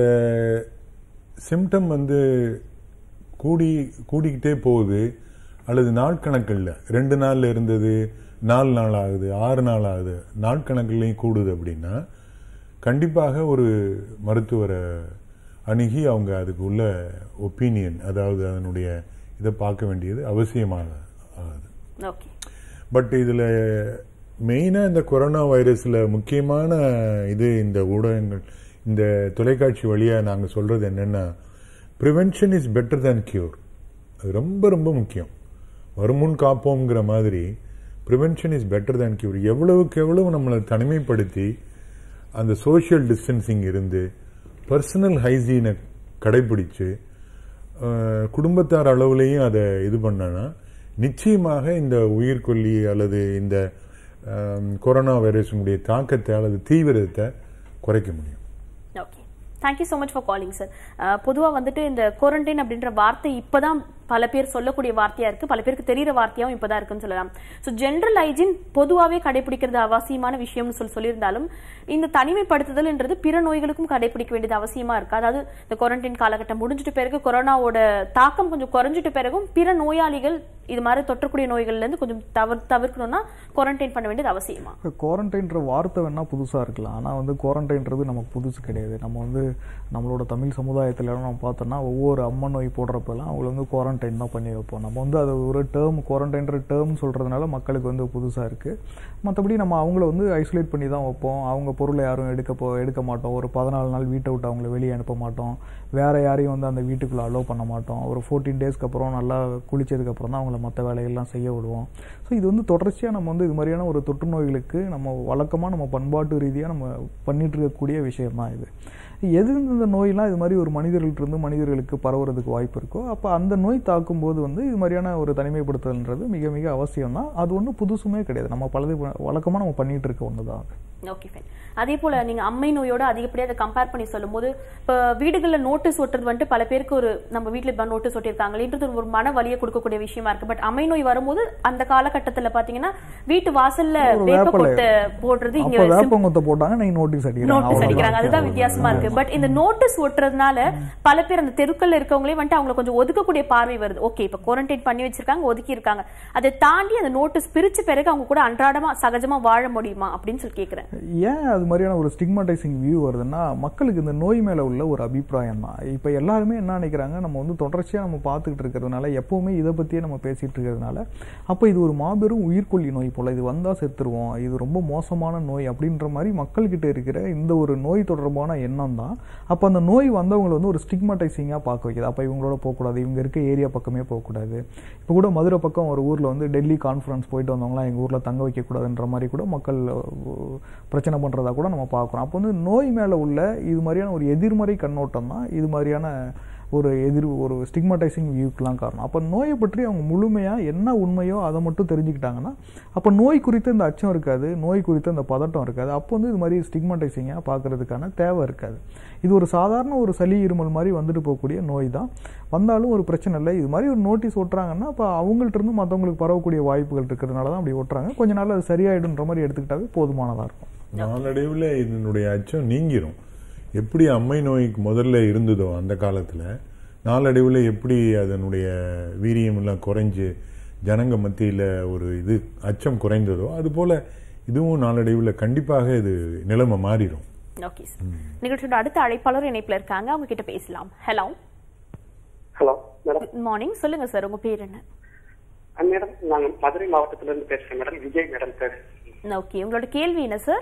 சிம்டம் வந்து கூடி கூடிக்கிட்டே போகுது அல்லது நாட்கணக்கில் ரெண்டு நாள்ல இருந்தது நாலு நாள் ஆகுது ஆறு நாள் ஆகுது நாட்கணக்குலையும் கூடுது அப்படின்னா கண்டிப்பாக ஒரு மருத்துவரை அணுகி அவங்க அதுக்கு உள்ள ஒப்பீனியன் அதாவது அதனுடைய இதை பார்க்க வேண்டியது அவசியமாக ஆகுது ஓகே பட் இதில் மெயினாக இந்த கொரோனா வைரஸில் முக்கியமான இது இந்த ஊடகங்கள் இந்த தொலைக்காட்சி வழியாக நாங்கள் சொல்கிறது என்னென்னா prevention is better than cure அது ரொம்ப ரொம்ப முக்கியம் வருமுன் காப்போங்கிற மாதிரி prevention is better than cure எவ்வளவுக்கு எவ்வளவு நம்மளை தனிமைப்படுத்தி அந்த சோஷியல் டிஸ்டன்சிங் இருந்து பர்சனல் ஹைஜீனை கடைபிடிச்சு அஹ், குடும்பத்தார் அளவுலேயும் அதை இது பண்ணனா நிச்சயமாக இந்த உயிர்கொல்லி அல்லது இந்த அஹ், கொரோனா வைரஸினுடைய தாக்கத்தை அல்லது தீவிரத்தை குறைக்க முடியும் okay thank you so much for calling sir பொதுவாக வந்துட்டு இந்த குவாரண்டைன் அப்படின்ற வார்த்தை இப்போதான் பல பேர் சொல்லக்கூடிய வார்த்தையா இருக்கு பல பேருக்கு தெரியிற வார்த்தையாவும் இப்பதான் இருக்குன்னு சொல்லலாம் ஸோ ஜென்ரல் ஹைஜீன் பொதுவாகவே கடைபிடிக்கிறது அவசியமான விஷயம்னு சொல்லி சொல்லியிருந்தாலும் இந்த தனிமைப்படுத்துதல்ன்றது பிற நோய்களுக்கும் கடைபிடிக்க வேண்டியது அவசியமா இருக்கு அதாவது இந்த குவாரண்டைன் காலகட்டம் முடிஞ்சிட்ட பிறகு கொரோனாவோட தாக்கம் கொஞ்சம் குறைஞ்சிட்ட பிறகும் பிற நோயாளிகள் இது மாதிரி தொற்றக்கூடிய நோய்கள்ல இருந்து கொஞ்சம் தவிர தவிர்க்கணும்னா குவாரண்டைன் பண்ண வேண்டியது அவசியமா குவாரண்டைன்ற வார்த்தை வேணா புதுசாக இருக்கலாம் ஆனால் வந்து குவாரண்டைன்றது நமக்கு புதுசு கிடையாது நம்ம வந்து நம்மளோட தமிழ் சமுதாயத்துல எல்லாம் நம்ம பார்த்தோம்னா ஒவ்வொரு அம்மன் நோய் போடுறப்பெல்லாம் அவங்கள வந்து குவாரண்டைன் தான் பண்ணி வைப்போம் நம்ம வந்து அது ஒரு டேர்ம் குவாரண்டைன்ற டேர்ம் சொல்கிறதுனால மக்களுக்கு வந்து புதுசாக இருக்குது மற்றபடி நம்ம அவங்கள வந்து ஐசோலேட் பண்ணி தான் வைப்போம் அவங்க பொருளை யாரும் எடுக்க போ எடுக்க மாட்டோம் ஒரு பதினாலு நாள் வீட்டை விட்டு அவங்கள வெளியே அனுப்ப மாட்டோம் வேற யாரையும் வந்து அந்த வீட்டுக்குள்ளே அலோவ் பண்ண மாட்டோம் ஒரு ஃபோர்டீன் டேஸ்க்கு அப்புறம் நல்லா குளிச்சதுக்கப்புறம் தான் அவங்கள மற்ற வேலைகள்லாம் செய்ய விடுவோம் ஸோ இது வந்து தொடர்ச்சியாக நம்ம வந்து இது மாதிரியான ஒரு தொற்று நோய்களுக்கு நம்ம வழக்கமாக நம்ம பண்பாட்டு ரீதியாக நம்ம பண்ணிட்டு இருக்கக்கூடிய விஷயம் தான் இது எது இந்த நோயெல்லாம் இது மாதிரி ஒரு மனிதர்கள்ட்டிருந்து மனிதர்களுக்கு பரவுறதுக்கு வாய்ப்பு இருக்கோ அப்போ அந்த நோய் தாக்கும் போது வந்து இது மாதிரியான ஒரு தனிமைப்படுத்துதல்ன்றது மிக மிக அவசியம் தான் அது ஒன்றும் புதுசுமே கிடையாது நம்ம பலது வழக்கமாக நம்ம பண்ணிட்டு இருக்க ஒன்று தான் அது ஓகே ஃபைன் அதே போல நீங்க அம்மை நோயோட அதிகப்படியாக அதை கம்பேர் பண்ணி சொல்லும்போது இப்போ வீடுகளில் நோட்டீஸ் ஒட்டுறது வந்துட்டு பல பேருக்கு ஒரு நம்ம வீட்டில் இப்போ நோட்டீஸ் ஒட்டியிருக்காங்களேன்றது ஒரு மன வலியை கொடுக்கக்கூடிய விஷயமா இருக்கு பட் அம்மை நோய் வரும்போது அந்த காலகட்டத்துல பாத்தீங்கன்னா வீட்டு வாசல்ல ஒரு வேப்ப வேப்பலை. கொட்டை போடுறது இங்க அப்போ வேப்பங்கொத்தை போட்டாங்க நீங்க நோட்டீஸ் அடிக்கிறாங்க நோட்டீஸ் அடிக்கிறாங்க அதுதான் அவ்வளவுதான். வித்தியாசமா இருக்கு பட் இந்த நோட்டீஸ் ஒட்டுறதுனால பல பேர் அந்த தெருக்கல்ல இருக்கவங்களே வந்துட்டு அவங்கள கொஞ்சம் ஒதுக்கக்கூடிய பார்வை வருது ஓகே இப்ப குவாரண்டைன் பண்ணி வச்சிருக்காங்க ஒதுக்கி இருக்காங்க அதை தாண்டி அந்த நோட்டீஸ் பிரிச்ச பிறகு அவங்க கூட அன்றாடமா சகஜமா வாழ முடியுமா அப்படின்னு சொல்லி கேக்குறேன் ஏன் அது மாதிரியான ஒரு ஸ்டிக்மடைசிங் வியூ வருதுன்னா மக்களுக்கு இந்த நோய் மேல உள்ள ஒரு அபிப்பிராயம் தான் இப்போ எல்லாருமே என்ன நினைக்கிறாங்க நம்ம வந்து தொடர்ச்சியா நம்ம பார்த்துக்கிட்டு இருக்கிறதுனால எப்பவுமே இதை பத்தியே நம்ம பேசிட்டு இருக்கிறதுனால அப்போ இது ஒரு மாபெரும் உயிர்கொல்லி நோய் போல இது வந்தா செத்துருவோம் இது ரொம்ப மோசமான நோய் அப்படின்ற மாதிரி மக்கள்கிட்ட இருக்கிற இந்த ஒரு நோய் தொடர்பான எண்ணம் தான் அப்போ அந்த நோய் வந்தவங்களை வந்து ஒரு ஸ்டிக்மடைசிங்காக பார்க்க வைக்குது அப்போ இவங்களோட போகக்கூடாது இவங்க இருக்க ஏரியா பக்கமே போகக்கூடாது இப்போ கூட மதுரை பக்கம் ஒரு ஊரில் வந்து டெல்லி கான்ஃபரன்ஸ் போயிட்டு வந்தவங்களாம் எங்கள் ஊரில் தங்க வைக்கக்கூடாதுன்ற மாதிரி கூட மக்கள் அஹ், பிரச்சனை பண்ணுறதா கூட நம்ம பார்க்குறோம் அப்போ வந்து நோய் மேலே உள்ள இது மாதிரியான ஒரு எதிர்மறை கண்ணோட்டம் தான் இது மாதிரியான ஒரு எதிர் ஒரு ஸ்டிக்மடைசிங் வியூக்கெலாம் காரணம் அப்போ நோயை பற்றி அவங்க முழுமையாக என்ன உண்மையோ அதை மட்டும் தெரிஞ்சுக்கிட்டாங்கன்னா அப்போ நோய் குறித்து இந்த அச்சம் இருக்காது நோய் குறித்து அந்த பதட்டம் இருக்காது அப்போ வந்து இது மாதிரி ஸ்டிக்மடைசிங்காக பார்க்கறதுக்கான தேவை இருக்காது இது ஒரு சாதாரண ஒரு சளி இருமல் மாதிரி வந்துட்டு போகக்கூடிய நோய் தான் வந்தாலும் ஒரு பிரச்சனை இல்லை இது மாதிரி ஒரு நோட்டீஸ் ஒட்டுறாங்கன்னா அப்போ அவங்கள்ட்ட இருந்து மற்றவங்களுக்கு பரவக்கூடிய வாய்ப்புகள் இருக்கிறதுனால தான் அப்படி ஒட்டுறாங்க கொஞ்ச நாள் அது சரியாயிடுன்ற மாதிரி எடுத்துக்கிட்டாவே போதுமானதாக இருக்கும் நாளடைவில் இதனுடைய அச்சம் நீங்கிரும் எப்படி அம்மை நோய்க்கு முதல்ல இருந்ததோ அந்த காலத்தில் நாளடைவில் எப்படி அதனுடைய வீரியம் எல்லாம் குறைஞ்சு ஜனங்க மத்தியில் ஒரு இது அச்சம் குறைந்ததோ அதுபோல இதுவும் நாளடைவில் கண்டிப்பாக இது நிலைமை மாறிடும் ஓகே சார் நிகழ்ச்சியோட அடுத்த அழைப்பாளர் இணைப்புல இருக்காங்க அவங்க கிட்ட பேசலாம் hello hello madam good morning சொல்லுங்க சார் உங்க பேர் என்ன மேடம் நாங்க மதுரை மாவட்டத்துல இருந்து பேசுறேன் மேடம் விஜய் மேடம் பேர் ஓகே உங்களோட கேள்வி என்ன சார்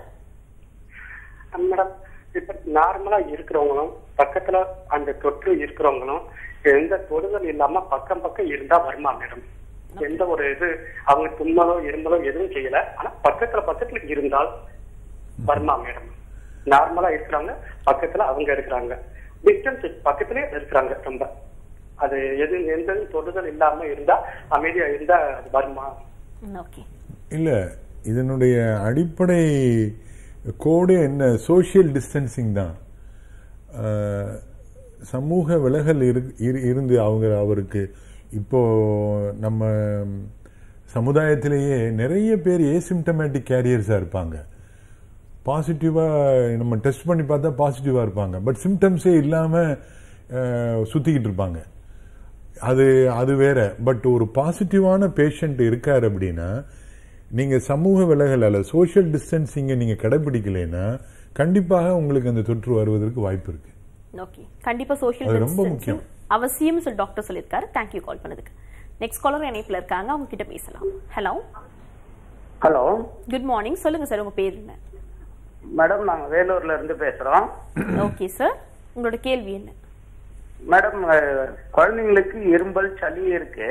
மேடம் இப்ப நார்மலா இருக்கிறவங்களும் பக்கத்துல அந்த தொற்று இருக்கிறவங்களும் எந்த தொடுதல் இல்லாம பக்கம் பக்கம் இருந்தா வருமா மேடம் எந்த ஒரு இது அவங்க தும்மலோ இருமலோ எதுவும் செய்யல ஆனா பக்கத்துல பக்கத்துல இருந்தால் வருமா மேடம் நார்மலா இருக்கிறாங்க பக்கத்துல அவங்க இருக்கிறாங்க டிஸ்டன்ஸ் பக்கத்துலயே இருக்கிறாங்க ரொம்ப அது எது எந்த தொடுதல் இல்லாம இருந்தா அமைதியா இருந்தா அது வருமா ஓகே இல்ல இதனுடைய அடிப்படை கோடு என்ன சோஷியல் டிஸ்டன்சிங் தான் அஹ், சமூக விலகல் இரு- இரு- இருந்து அவங்க அவருக்கு இப்போ நம்ம சமுதாயத்திலேயே நிறைய பேர் ஏசிம்டமேட்டிக் கேரியர்ஸா இருப்பாங்க பாசிட்டிவா நம்ம டெஸ்ட் பண்ணி பார்த்தா பாசிட்டிவா இருப்பாங்க பட் சிம்டம்ஸே இல்லாம அஹ், சுத்திக்கிட்டு இருப்பாங்க அது அது வேற பட் ஒரு பாசிட்டிவான பேஷண்ட் இருக்காரு அப்படின்னா நீங்க சமூக விலகல் அல்ல சோஷியல் டிஸ்டன்சிங்கை நீங்க கடைபிடிக்கலைன்னா கண்டிப்பாக உங்களுக்கு அந்த தொற்று வருவதற்கு வாய்ப்பு இருக்கு ஓகே கண்டிப்பா சோஷியல் அது ரொம்ப முக்கியம். அவசியம் சொல்லி டாக்டர் சொல்லியிருக்காரு தேங்க்யூ கால் பண்ணதுக்கு நெக்ஸ்ட் காலர் இணைப்புல இருக்காங்க அவங்க கிட்ட பேசலாம் ஹலோ ஹலோ குட் மார்னிங் சொல்லுங்க சார் உங்க பேர் என்ன மேடம் நாங்க வேலூர்ல இருந்து பேசுறோம் ஓகே சார் உங்களோட கேள்வி என்ன மேடம் அஹ், குழந்தைங்களுக்கு இரும்பல் சளி இருக்கு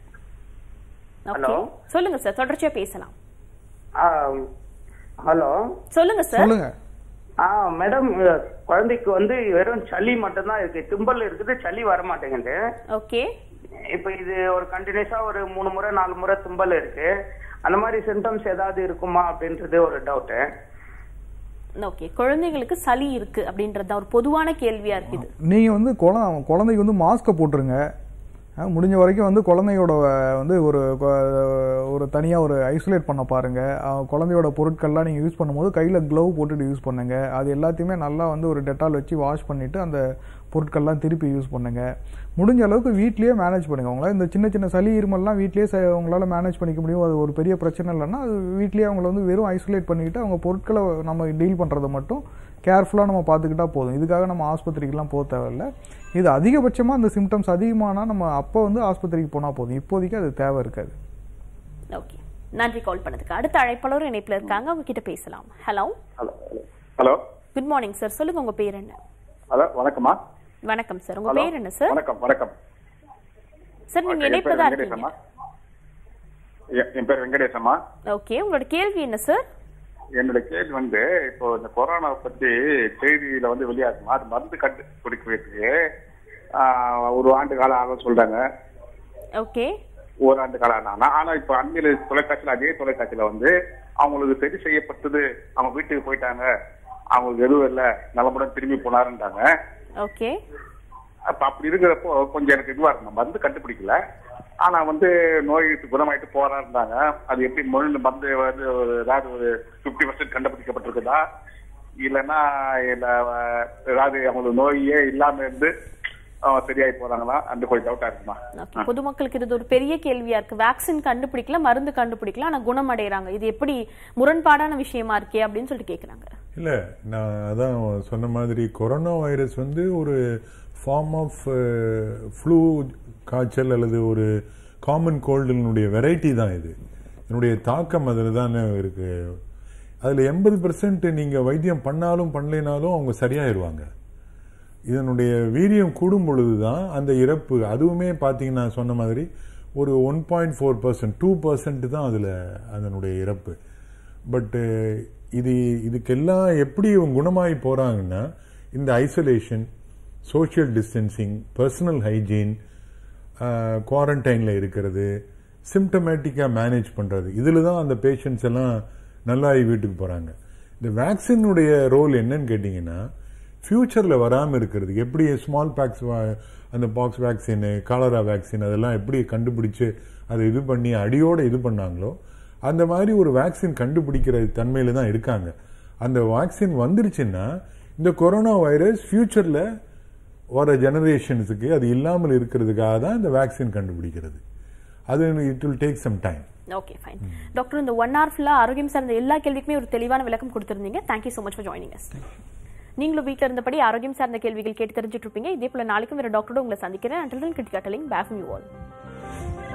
ஹலோ சொல்லுங்க சார் தொடர்ச்சியா பேசலாம் ஆம், ஹலோ சொல்லுங்க சார் சொல்லுங்க ஆ மேடம் அஹ், குழந்தைக்கு வந்து வெறும் சளி மட்டும்தான் இருக்கு தும்பல் இருக்குது சளி வர மாட்டேங்குது ஓகே இப்ப இது ஒரு கண்டினியூஸா ஒரு மூணு முறை நாலு முறை தும்பல் இருக்கு அந்த மாதிரி சிம்டம்ஸ் ஏதாவது இருக்குமா அப்படின்றது ஒரு டவுட்டு ஓகே குழந்தைங்களுக்கு சளி இருக்கு அப்படின்றது ஒரு பொதுவான கேள்வியா இருக்குது நீங்க வந்து குழ- குழந்தைக்கு வந்து மாஸ்கை போட்டுருங்க அஹ் முடிஞ்ச வரைக்கும் வந்து குழந்தையோட அஹ், வந்து ஒரு கொ- ஒரு தனியாக ஒரு ஐசோலேட் பண்ண பாருங்க அஹ், குழந்தையோட பொருட்கள்லாம் நீங்கள் யூஸ் பண்ணும்போது கையில் க்ளவ் போட்டுட்டு யூஸ் பண்ணுங்க அது எல்லாத்தையுமே நல்லா வந்து ஒரு டெட்டால் வச்சு வாஷ் பண்ணிட்டு அந்த பொருட்கள்லாம் திருப்பி யூஸ் பண்ணுங்க முடிஞ்ச அளவுக்கு வீட்லயே மேனேஜ் பண்ணுங்க உங்களால் இந்த சின்ன சின்ன சளி இருமல்லாம் வீட்லயே செ- உங்களால மேனேஜ் பண்ணிக்க முடியும் அது ஒரு பெரிய பிரச்சனை இல்லைன்னா அது வீட்லயே அவங்கள வந்து வெறும் ஐசோலேட் பண்ணிக்கிட்டு அவங்க பொருட்களை நம்ம டீல் பண்றதை மட்டும் கேர்ஃபுல்லாக நம்ம பார்த்துக்கிட்டா போதும் இதுக்காக நம்ம ஆஸ்பத்திரிக்கெல்லாம் போக தேவையில்ல இது அதிகபட்சமாக அந்த சிம்டம்ஸ் அதிகமானா நம்ம அப்போ வந்து ஆஸ்பத்திரிக்கு போனால் போதும் இப்போதைக்கு அது தேவை இருக்காது ஓகே நன்றி கால் பண்ணதுக்கு அடுத்த அழைப்பாளர் இணைப்புல இருக்காங்க அவங்க கிட்ட பேசலாம் hello hello hello good morning sir சொல்லுங்க உங்க பேர் என்ன ஹலோ வணக்கம்மா வணக்கம் சார் உங்க ஹலோ பேர் என்ன சார் வணக்கம் வணக்கம் சார் நீங்க என் இணைப்புல பேர் தான் இருக்கீங்க வெங்கடேசம்மா என் என் பேர் வெங்கடேசம்மா ஓகே உங்களோட கேள்வி என்ன சார் என்னோட கேள்வி வந்து இப்போ இந்த கொரோனா பத்தி செய்தியில வந்து வெளியாகுமா அது மருந்து கண்டுபிடிக்கிறதுக்கு ஆஹ், ஒரு ஆண்டு காலம் ஆகும் சொல்றாங்க ஓகே ஓராண்டு காலம் ஆனா ஆனா இப்ப அண்மையில தொலைக்காட்சியில அதே தொலைக்காட்சியில வந்து அவங்களுக்கு சரி செய்யப்பட்டது அவங்க வீட்டுக்கு போயிட்டாங்க அவங்களுக்கு எதுவும் இல்ல நலமுடன் திரும்பி போனாருன்றாங்க ஓகே அப்ப அப்படி இருக்கிறப்போ கொஞ்சம் எனக்கு இதுவா இருக்கும் மருந்து கண்டுபிடிக்கல ஆனா வந்து நோய் குணமாயிட்டு போறாருந்தாங்க அது எப்படி மொழி மருந்து வந்து ஒரு ஏதாவது ஒரு பிப்டி பர்சன்ட் கண்டுபிடிக்கப்பட்டிருக்குதா இல்லைன்னா இல்ல அஹ், ஏதாவது அவங்களுக்கு நோயே இல்லாம இருந்து அவங்க சரியாயி போறாங்களா அந்த கொஞ்சம் டவுட்டா இருக்குமா ஓகே பொதுமக்களுக்கு இது ஒரு பெரிய கேள்வியா இருக்கு வேக்சின் கண்டுபிடிக்கல மருந்து கண்டுபிடிக்கல ஆனா குணம் அடையறாங்க இது எப்படி முரண்பாடான விஷயமா இருக்கே அப்படின்னு சொல்லிட்டு கேக்குறாங்க இல்ல நான் அதான் சொன்ன மாதிரி கொரோனா வைரஸ் வந்து ஒரு ஃபார்ம் ஆஃப் ஃப்ளூ காய்ச்சல் அல்லது ஒரு காமன் கோல்டுனுடைய வெரைட்டி தான் இது இதனுடைய தாக்கம் அதில் தானே இருக்கு அதில் எண்பது பெர்சன்ட் நீங்கள் வைத்தியம் பண்ணாலும் பண்ணலைனாலும் அவங்க சரியாயிருவாங்க இதனுடைய வீரியம் கூடும் பொழுது தான் அந்த இறப்பு அதுவுமே பார்த்தீங்கன்னா சொன்ன மாதிரி ஒரு one point four percent two percent தான் அதில் அதனுடைய இறப்பு பட்டு இது இதுக்கெல்லாம் எப்படி இவங்க குணமாகி போகிறாங்கன்னா இந்த isolation social distancing personal hygiene குவாரண்டைனில் இருக்கிறது சிம்டமேட்டிக்காக மேனேஜ் பண்ணுறது இதில் தான் அந்த பேஷண்ட்ஸ் எல்லாம் நல்லாகி வீட்டுக்கு போகிறாங்க இந்த வேக்சினுடைய ரோல் என்னன்னு கேட்டிங்கன்னா ஃபியூச்சரில் வராமல் இருக்கிறது எப்படி ஸ்மால் பாக்ஸ் அந்த பாக்ஸ் வேக்சின் காலரா வேக்சின் அதெல்லாம் எப்படி கண்டுபிடிச்சு அதை இது பண்ணி அடியோடு இது பண்ணாங்களோ அந்த மாதிரி ஒரு வேக்சின் கண்டுபிடிக்கிற தன்மையில தான் இருக்காங்க அந்த வேக்சின் வந்துருச்சுன்னா இந்த கொரோனா வைரஸ் ஃபியூச்சரில் வர ஜெனரேஷன்ஸுக்கு அது இல்லாமல் இருக்கிறதுக்காக தான் இந்த வேக்சின் கண்டுபிடிக்கிறது அது it will take some time okay fine doctor இந்த ஒன் ஹவர் ஃபுல்லா ஆரோக்கியம் சார்ந்த எல்லா கேள்விக்குமே ஒரு தெளிவான விளக்கம் கொடுத்திருந்தீங்க thank you so much for joining us நீங்களும் வீட்டில் இருந்தபடி ஆரோக்கியம் சார்ந்த கேள்விகள் கேட்டு தெரிஞ்சுட்டு இருப்பீங்க இதே போல நாளைக்கும் வேற டாக்டரோட உங்களை சந்திக்கிறேன் until Kritika telling bye you all